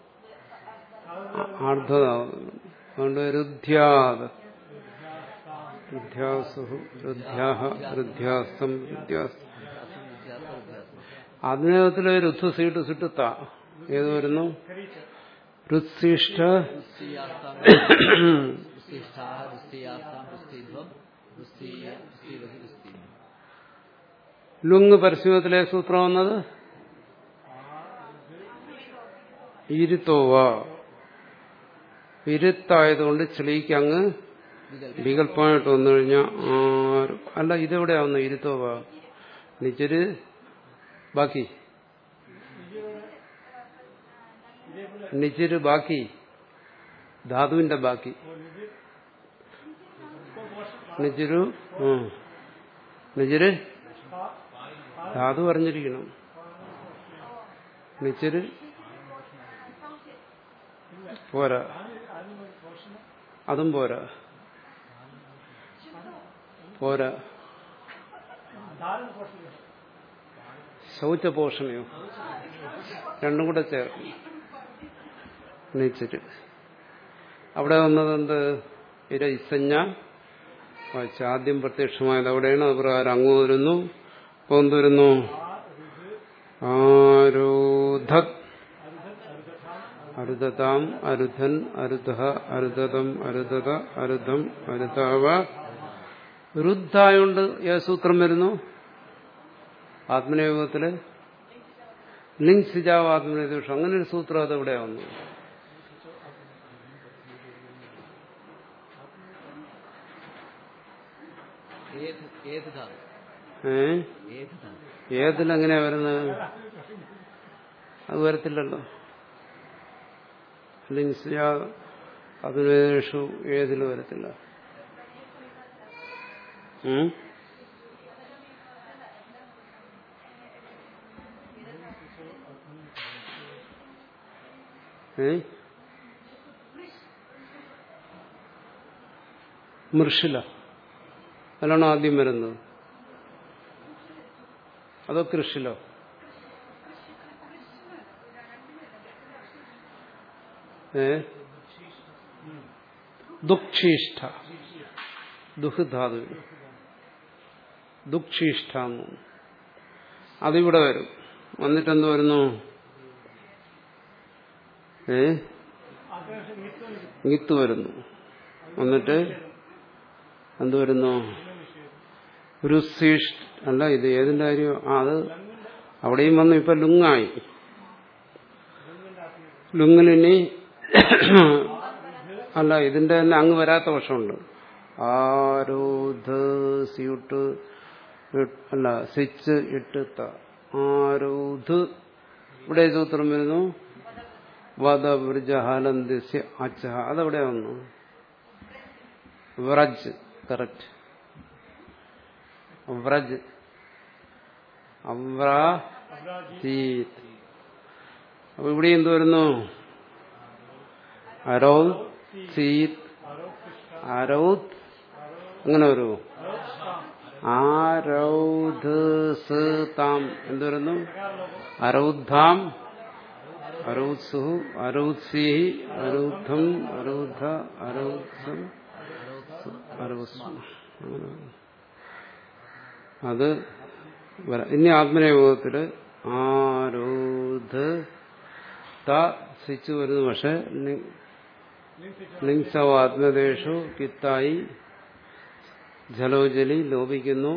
ആർദ്ധതാവുന്നു അതുകൊണ്ട് രുദ്ധ്യാത് രുദ്ധ്യാസുഹു രുദ്ധ്യാഹ രുദ്ധ്യാസ്തം രുദ്ധ്യാസ്തം ആത്മീയത്തിലെ രുദ്ധ സീട്ട് സിട്ടുത്ത ഏത് വരുന്നു രുത്സിഷ്ട ലുങ് പരസ്യത്തിലെ സൂത്രം വന്നത് ഇരുത്തോവ ഇരുത്തായതുകൊണ്ട് ചെളിക്ക് അങ്ങ് വികല്പമായിട്ട് വന്നു കഴിഞ്ഞാൽ ആരും അല്ല ഇതെവിടെയാ വന്നത് ഇരുത്തോവ നിച്ചര് ബാക്കി നിച്ചിര് ബാക്കി ധാതുവിന്റെ ബാക്കി നിച്ചിരു നിച്ചിര് ധാതു അറിഞ്ഞിരിക്കണം നിച്ചിര് പോരാ അതും പോരാ പോരാ ശൗചപോഷണയോ രണ്ടും കൂടെ ചേർക്കും നീച്ചിട്ട് അവിടെ വന്നത് എന്ത് ഇര ഇസഞ്ഞ വായിച്ച ആദ്യം പ്രത്യക്ഷമായത് അവിടെയാണ് അത് പ്രകാരം അങ്ങ് വരുന്നു അപ്പൊ എന്ത് വരുന്നു ആരോധ അരുതതാം അരുധൻ അരുധ അരുതതം അരുതത അരുധം അരുതാവ രുദ്ധായോണ്ട് ഏത് സൂത്രം വരുന്നു ആത്മനിയോഗത്തില് ലിംഗ് സിജാവ് ആത്മനിയോഗം അങ്ങനെ ഒരു സൂത്രം അത് എവിടെ വന്നു ഏ ഏതിലെങ്ങനെയാ വരുന്നത് അത് വരത്തില്ലല്ലോ ലിംഗ് സിജാവ് അതിനേഷു ഏതിൽ വരത്തില്ല ഉം ഏ മൃഷില അതിലാണോ ആദ്യം വരുന്നത് അതോ കൃഷിലോ ഏ ദുഃഖീഷ്ഠ ദുഃഖധാതു ദുഃഖീഷ്ഠ അതിവിടെ വരും വന്നിട്ടെന്ത് വരുന്നു ഏ ഗിത്ത് വരുന്നു എന്നിട്ട് എന്ത് വരുന്നു രുസീഷ് അല്ല ഇത് ഏതിന്റെ കാര്യം ആ അത് അവിടെയും വന്നു ഇപ്പൊ ലുങ്ങായി ലുങ്ങിലിനി അല്ല ഇതിന്റെ തന്നെ അങ്ങ് വരാത്ത പക്ഷമുണ്ട് ആരോധ സ്യൂട്ട് അല്ല സിച്ച് ഇട്ട് ആരോധ് ഇവിടെ സൂത്രം വരുന്നു വധവൃജഹാനന്ദസ്യ അച്ഛ അതെവിടെ വന്നു വ്രജ് കറക്റ്റ് വ്രജ് അവ്രാജീത് അപ്പൊ ഇവിടെ എന്ത് വരുന്നു അരൗത് സീത് അരൗത് അങ്ങനെ വരുമോ ആരൗധ് താം എന്ത് വരുന്നു അരൗദ്ധാം അരൗത്സുഹു അരൗത്സിഹി അരൗദ്ധം അരൗദ്ധ അരൗത്സം അരൗത്സം അത് ഇനി ആത്മനയോഗത്തില് ആരോധ സിച്ചു വരുന്നു പക്ഷെ ലിംസവ ആത്മദേശു കിത്തായി ജലോജലി ലോപിക്കുന്നു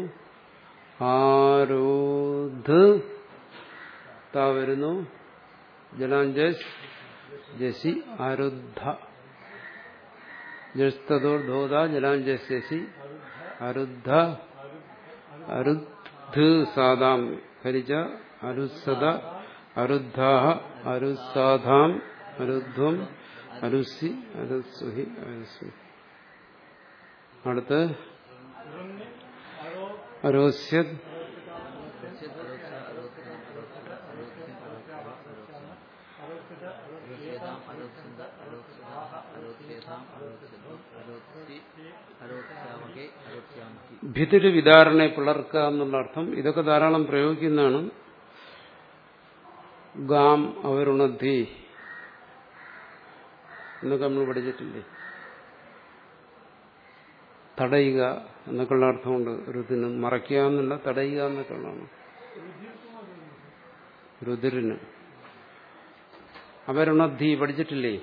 ആരോധ താ വരുന്നു ജലാഞ്ജസ് ജസി ആരുദ്ധ ജസ്തോർധോത ജലാഞ്ജസ് ജസി അരുദ്ധ അരുദ്ധ സാദാം ഹരിച്ച അരുസദ അരുദ്ധാഹ അരുസാധാം അരുധ്വം അരുസി അരുസുഹി അരുസു അടുത്ത് അരോസ്യത് ഭിതിര് വിതാരണെ പിളർക്കുക എന്നുള്ള അർത്ഥം ഇതൊക്കെ ധാരാളം പ്രയോഗിക്കുന്നതാണ് ഗാം അവരുണദ്ധി എന്നൊക്കെ നമ്മൾ പഠിച്ചിട്ടില്ലേ തടയുക എന്നൊക്കെയുള്ള അർത്ഥമുണ്ട് ഋതുവിന് മറയ്ക്കുക എന്നല്ല തടയുക എന്നൊക്കെ ഉള്ളതാണ് രുതിരിന് അവരുണദ്ധി പഠിച്ചിട്ടില്ലേ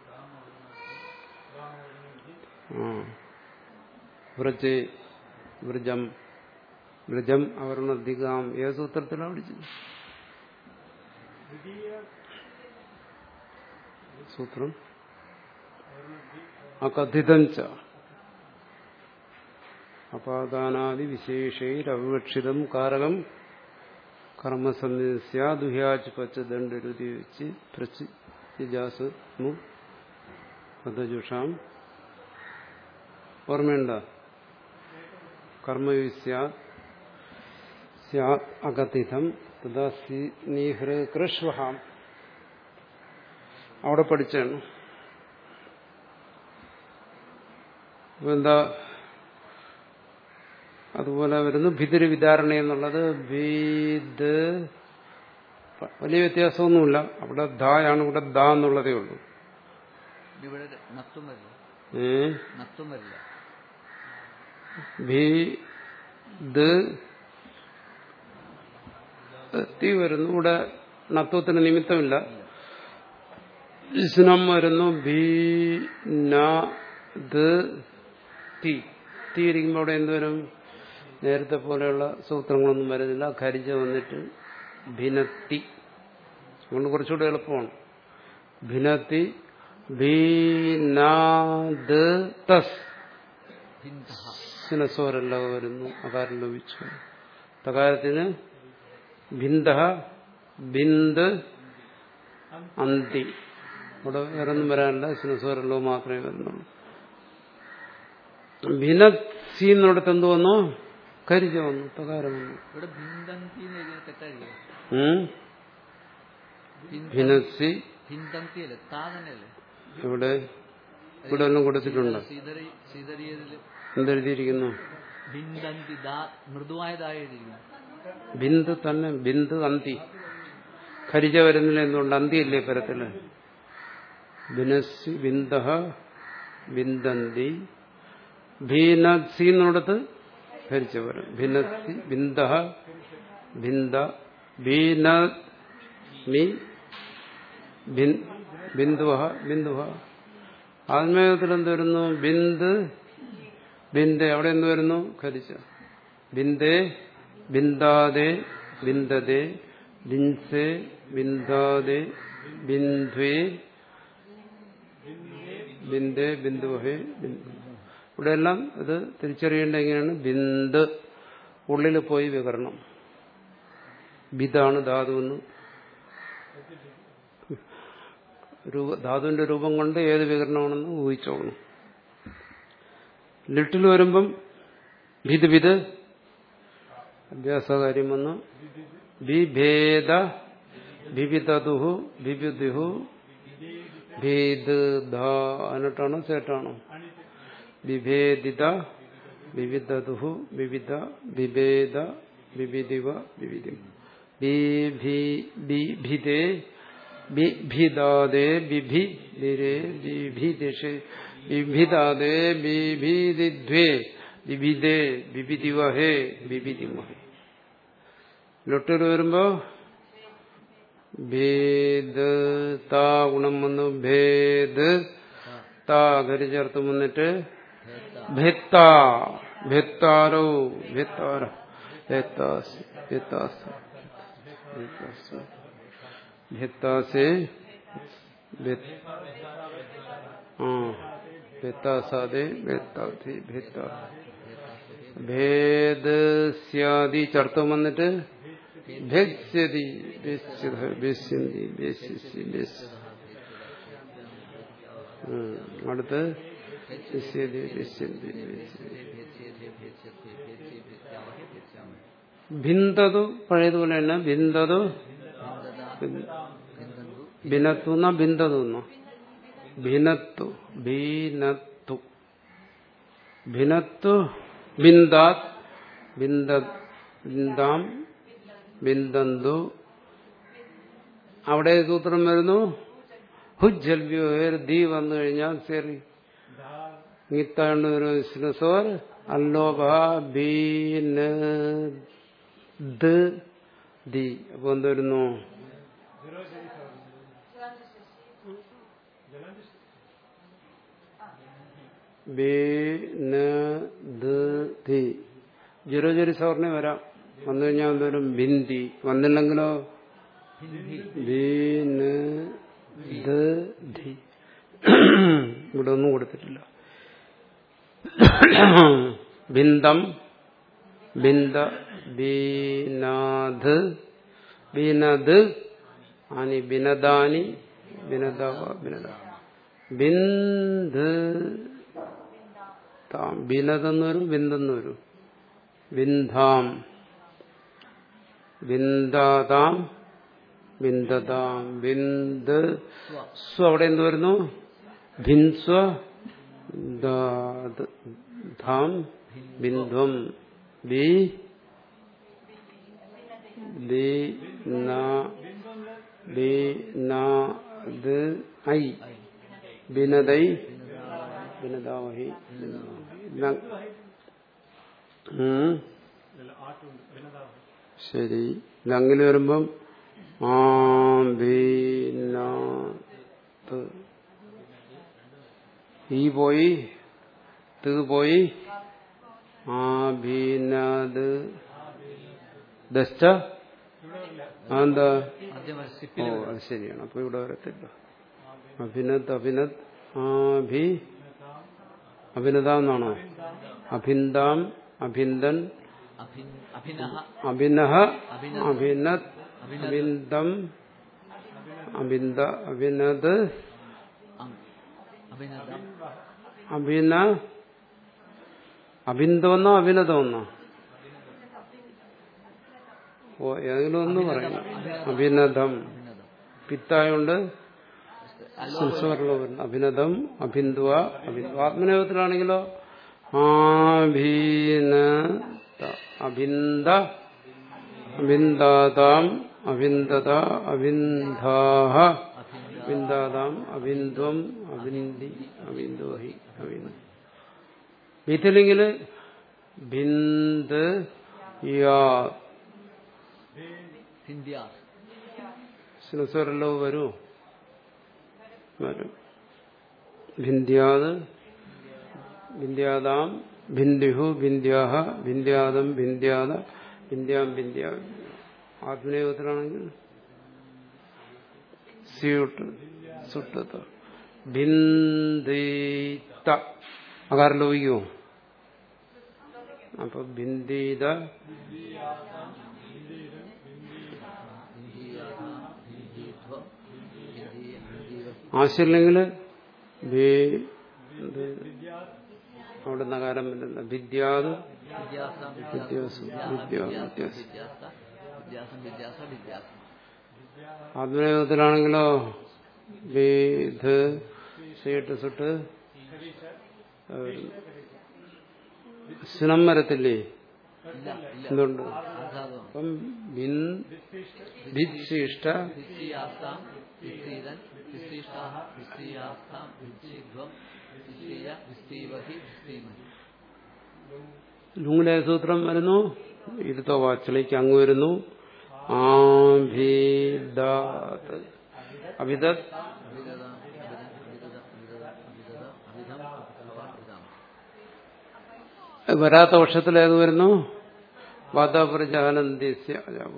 ആ വ്രജ് വ്രജം വ്രജം അവരുണദ്ധികാം ഏത് സൂത്രത്തിലാണ് പഠിച്ചത് സൂത്രം അകഥിതം ച അപാദാനാദി വിശേഷൈരവിവക്ഷിതം കാരകം കർമ്മസന്ധ്യാദുഹ്യാച്ച് പച്ച ദണ്ഡരുതി വെച്ച് പ്രച്ച് ജിജാസ് മു പദജുഷാം ഓർമ്മയുണ്ട കർമ്മയുസ്യാത് സ്യാത് അകഥിതം തഥാ നീഹൃ കൃഷ്വഹാം അവിടെ പഠിച്ചാണ് അപ്പൊ എന്താ അതുപോലെ വരുന്നു ഭിതിര് വിതാരണ എന്നുള്ളത് ഭീത് വലിയ വ്യത്യാസമൊന്നുമില്ല അവിടെ ധായാണ് ഇവിടെ ദാ എന്നുള്ളതേ ഉള്ളൂ ഇവിടെ നത്തും വരില്ല ഏ നത്തും വരില്ല ഭീത് തീ വരുന്നു ഇവിടെ നത്വത്തിന് നിമിത്തമില്ല ഇസ്നം വരുന്നു ഭീ ന തീ തീ ഇരിക്കുമ്പോൾ അവിടെ എന്തുവരും നേരത്തെ പോലെയുള്ള സൂത്രങ്ങളൊന്നും വരുന്നില്ല ഖരിജ വന്നിട്ട് ഭിനത്തി അതുകൊണ്ട് കുറച്ചുകൂടെ എളുപ്പമാണ് ഭിനത്തി ഭീനാദ് തസ് ഭിന്നഃ സിനസ്വരെല്ലാം വരുന്നു അകാരം ലഭിച്ചു തകാരത്തിന് ഭിന്ദ ബിന്ദ് അന്തി ഇവിടെ വേറെ ഒന്നും വരാനില്ല സിനസ്വരല്ലോ മാത്രമേ വരുന്നുള്ളൂ ഭിനസി എന്നിടത്ത് എന്ത് വന്നു കരിജ വന്നു തകാരം വന്നു ഇവിടെ ഭിന്തന്തി എന്ന് എഴുതിയത് തെറ്റായിരിക്കും ഉം? ഭിനസി ഭിന്തന്തി അല്ലേ താ തന്നെയല്ലേ ഇവിടെ ഇവിടെ ഒന്നും കൊടുത്തിട്ടുണ്ട് സീതറി സീതറിയതില് എന്തെഴുതിയിരിക്കുന്നു ഭിന്തന്തി ദാ മൃദുവായതായി എഴുതിയിരിക്കുന്നു ബിന്ദു തന്നെ ബിന്ദു അന്തി ഖരിജ വരുന്നില്ല എന്തുകൊണ്ട് അന്തിയല്ലേ പരത്തില് ബിനസ് ബിന്ദ ബിന്ദന്തി ഭീനസി എന്നിടത്ത് ഖരിച്ച വരും ഭിനസി ബിന്ദ ബിന്ദ ബീന മി ബിൻ- ബിന്ദുവ ബിന്ദുവ ആത്മയോഗത്തിൽ എന്ത് വരുന്നു ബിന്ദ് ബിന്ദ അവിടെ എന്ത് വരുന്നു ഖരിച്ച ബിന്ദേ ബിന്ദാദേ ബിന്ദതേ ബിൻസേ ബിന്ദാദേ ബിന്ദ്വേ ബിന്ദേ ബിന്ദുവഹേ ബിന്ദു ഇവിടെ എല്ലാം ഇത് തിരിച്ചറിയേണ്ട എങ്ങനെയാണ് ബിന്ദ് ഉള്ളിൽ പോയി വികരണം ബിതാണ് ധാതു എന്ന് രൂപ ധാതുവിന്റെ രൂപം കൊണ്ട് ഏത് വികരണമാണെന്ന് ഊഹിച്ചോളണം ലിട്ടിൽ വരുമ്പം ഭിത് ഭിത് അഭ്യാസകാര്യം വന്നു ബിഭേദ ബിബിതതുഹു ബിബിദുഹു ഭേദ് ധ എന്നിട്ടാണോ ചേട്ടാണോ വിഭേദിത വിവിധതുഹു വിവിധ വിഭേദ വിവിധിവ വിവിധി ബിഭിതേ ബിഭിദാദേ ബിഭിദിരേ ബിഭിദിഷേ ബിഭിദാദേ ബിഭിദിധ്വേ വിവിധേ വിവിധിവഹേ വിവിധിമഹേ ലൊട്ടൂർ വരുമ്പോ ഭേദ് താ ഗുണം വന്നു ഭേദ് താ ഖരി ചേർത്ത് വന്നിട്ട് ഭിത്ത ഭിത്താരോ ഭിത്താര ഭിത്താസ് ഭിത്താസ് ഭിത്താസ് ഭിത്താസേ ഭിത്ത് ആ ഭിത്താസാദേ ഭിത്താസി ഭിത്ത ഭേദസ്യാദി ചർത്തം വന്നിട്ട് ഭേസ്യതി ഭേസ്യത ഭേസ്യന്തി ഭേസ്യസി ഭേസ് ഉം. അടുത്ത് ഭേസ്യതി ഭേസ്യന്തി ഭേസ്യതി ഭിന്തതു പഴയതുപോലെ തന്നെ ഭിന്തതു ഭിനത്തു എന്ന ഭിന്തതു എന്നോ ഭിനത്തു ഭീനത്തു ഭിനത്തു ബിന്ദാത് ബിന്ദ ബിന്ദാം ബിന്ദന്തു അവിടെ സൂത്രം വരുന്നു ഹുജൽവ്യോ ദീ വന്നു കഴിഞ്ഞാൽ ശരി ഗീത്താണ്ട് വരുന്ന സോർ അല്ലോഭ ബീന ദി അപ്പൊ എന്ത് വരുന്നു ബീനദി ജുരോ ജുരി സവർണേ വരാം വന്നു കഴിഞ്ഞാൽ എന്തോരും ബിന്ദി വന്നില്ലെങ്കിലോ ബീനദി ഇവിടെ ഒന്നും കൊടുത്തിട്ടില്ല ബിന്ദം ബിന്ദ ബീനാഥ് ബിനദ് ആനി ബിനദാനി ബിനദവ ബിനദ ബിന്ദ് താം ബിനതെന്ന് വരും ബിന്ദെന്ന് വരും ബിന്ദാം ബിന്ദാതാം ബിന്ദതാം ബിന്ദ് സ്വ അവിടെ എന്ത് വരുന്നു ഭിൻസ്വ ധാം ബിന്ദും ബി ബി ന ബി ന ദ് ഐ ബിനദൈ ബിനദാവഹി ശരി ലങ്ങിൽ വരുമ്പം ആ ബീനാത്ത് ഈ പോയി ത് പോയി ആ ബീനാത് ദസ്റ്റ എന്താ ആദ്യം ഓ സിപ്പിൽ അത് ശരിയാണ് അപ്പൊ ഇവിടെ വരത്തില്ല അഭിനത് അഭിനത് ആഭി അഭിനത എന്നാണോ അഭിന്ദാം അഭിന്ദൻ അഭിൻ- അഭിനഹ അഭിനഹ അഭിനത്. അഭിനത് അഭിന്ദം അഭിന്ദ അഭിനത് അം- അഭിനദം അഭിന അഭിന്ദമെന്നോ അഭിനതമെന്നോ ഓ ഏതെങ്കിലും ഒന്ന് പറയണം അഭിനദം അഭിനദം പിത്തായോണ്ട് അല്ലോ സംസ്കാരമുള്ളവർ അഭിനദം അഭിന്ദുവ അഭിന്ദു ആത്മനേപത്തിലാണെങ്കിലോ ആഭീന അഭിന്ദ അഭിന്ദാതാം അഭിന്ദത അഭിന്ദാഹ അഭിന്ദാതാം അഭിന്ദം അഭിന്ദി അഭിന്ദോഹി അഭിന്ദ വീട്ടിലെങ്കിൽ ഭിന്ദ യാ ഹിന്ദിയാർ സിനസ്വരല്ലോ വരൂ വരും ഭിന്ദ്യാത് ഭിന്ദ്യാതാം ഭിന്ദിഹു ഭിന്ദ്യാഹ ഭിന്ദ്യാദം ഭിന്ദ്യാത ഭിന്ദ്യാം ഭിന്ദ്യാ ആത്മനേപത്തിലാണെങ്കിൽ സ്യൂട്ട് സുട്ടത്ത് ഭിന്ദീത അകാരം ലോപിക്കുമോ അപ്പൊ ഭിന്ദീത ഹിന്ദിധ്വം ഹിന്ദി ഹിന്ദീവഹി ആശയില്ലെങ്കിൽ അവിടെ നകാരം വരുന്ന ഭിദ്യാത് വിദ്യാസം വിദ്യാസം, വിദ്യാ, വിദ്യാസം. വിദ്യാസ വിദ്യാസം വിദ്യാസ വിദ്യാസം ആത്മനേപത്തിലാണെങ്കിലോ വേദ് സീട്ട് സുട്ട് സിനം വരത്തില്ലേ ഇല്ല ഇല്ല എന്തുണ്ട് അസാധു അപ്പം ബിൻ ഭിശിഷ്ട വിശ്രീയാസ്താം വിശ്രീതൻ വിശ്രീഷ്ടാഹ വിശ്രീയാസ്താം വിശ്രീധ്വം വിശ്രീയ വിശ്രീവഹി വിശ്രീമഹി ലുങ്ങിലെ സൂത്രം വരുന്നു ഇരുത്തോ വാച്ചിലേക്ക് അങ്ങ് വരുന്നു ആഭിദാത് അഭിദത് അഭിദത അഭിദ അഭിദത അഭിദത അഭിദത അഭിധം അഭവ ഇതാം വരാത്ത വർഷത്തിൽ ഏത് വരുന്നു വധപ്രജാനന്ദിസ്യ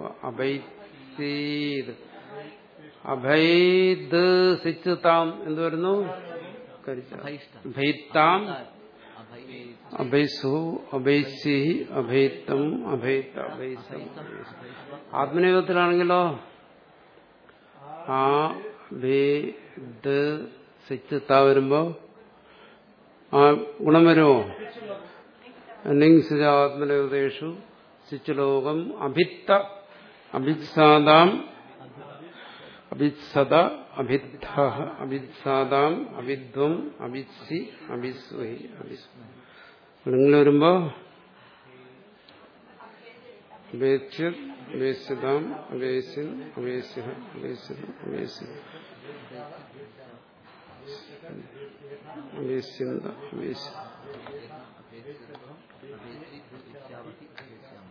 അഭൈസീത് അഭൈദ് സിച്ച് താം എന്ത് വരുന്നു കരിച്ച. അഭൈഷ്ട ഭൈത്താം അഭൈ അഭൈസു അഭൈസി അഭൈത്തം അഭൈത്ത അഭൈസം ആത്മനേപത്തിലാണെങ്കിലോ ആ ഭേദ് സിച്ച് താ വരുമ്പോ ആ ഗുണം വരുമോ അല്ലെങ്കിൽ ആത്മനേപതേഷു സിച്ചുലോകം അഭിത്ത അഭിസാദാം അഭിസത അഭിദ്ധ അഭിസാദാം അഭിധ്വം അഭിസി അഭിസ്വഹി അഭിസ് നിങ്ങൾ വരുമ്പോ അവേച്യത് അവേശ്യതാം അവേശ്യൻ അവേശ്യ അവേശ്യത അവേശ്യ അവേശ്യന്ത അവേശ്യ अपेक्षितम अपेक्षी इच्छावहि अपेक्षाम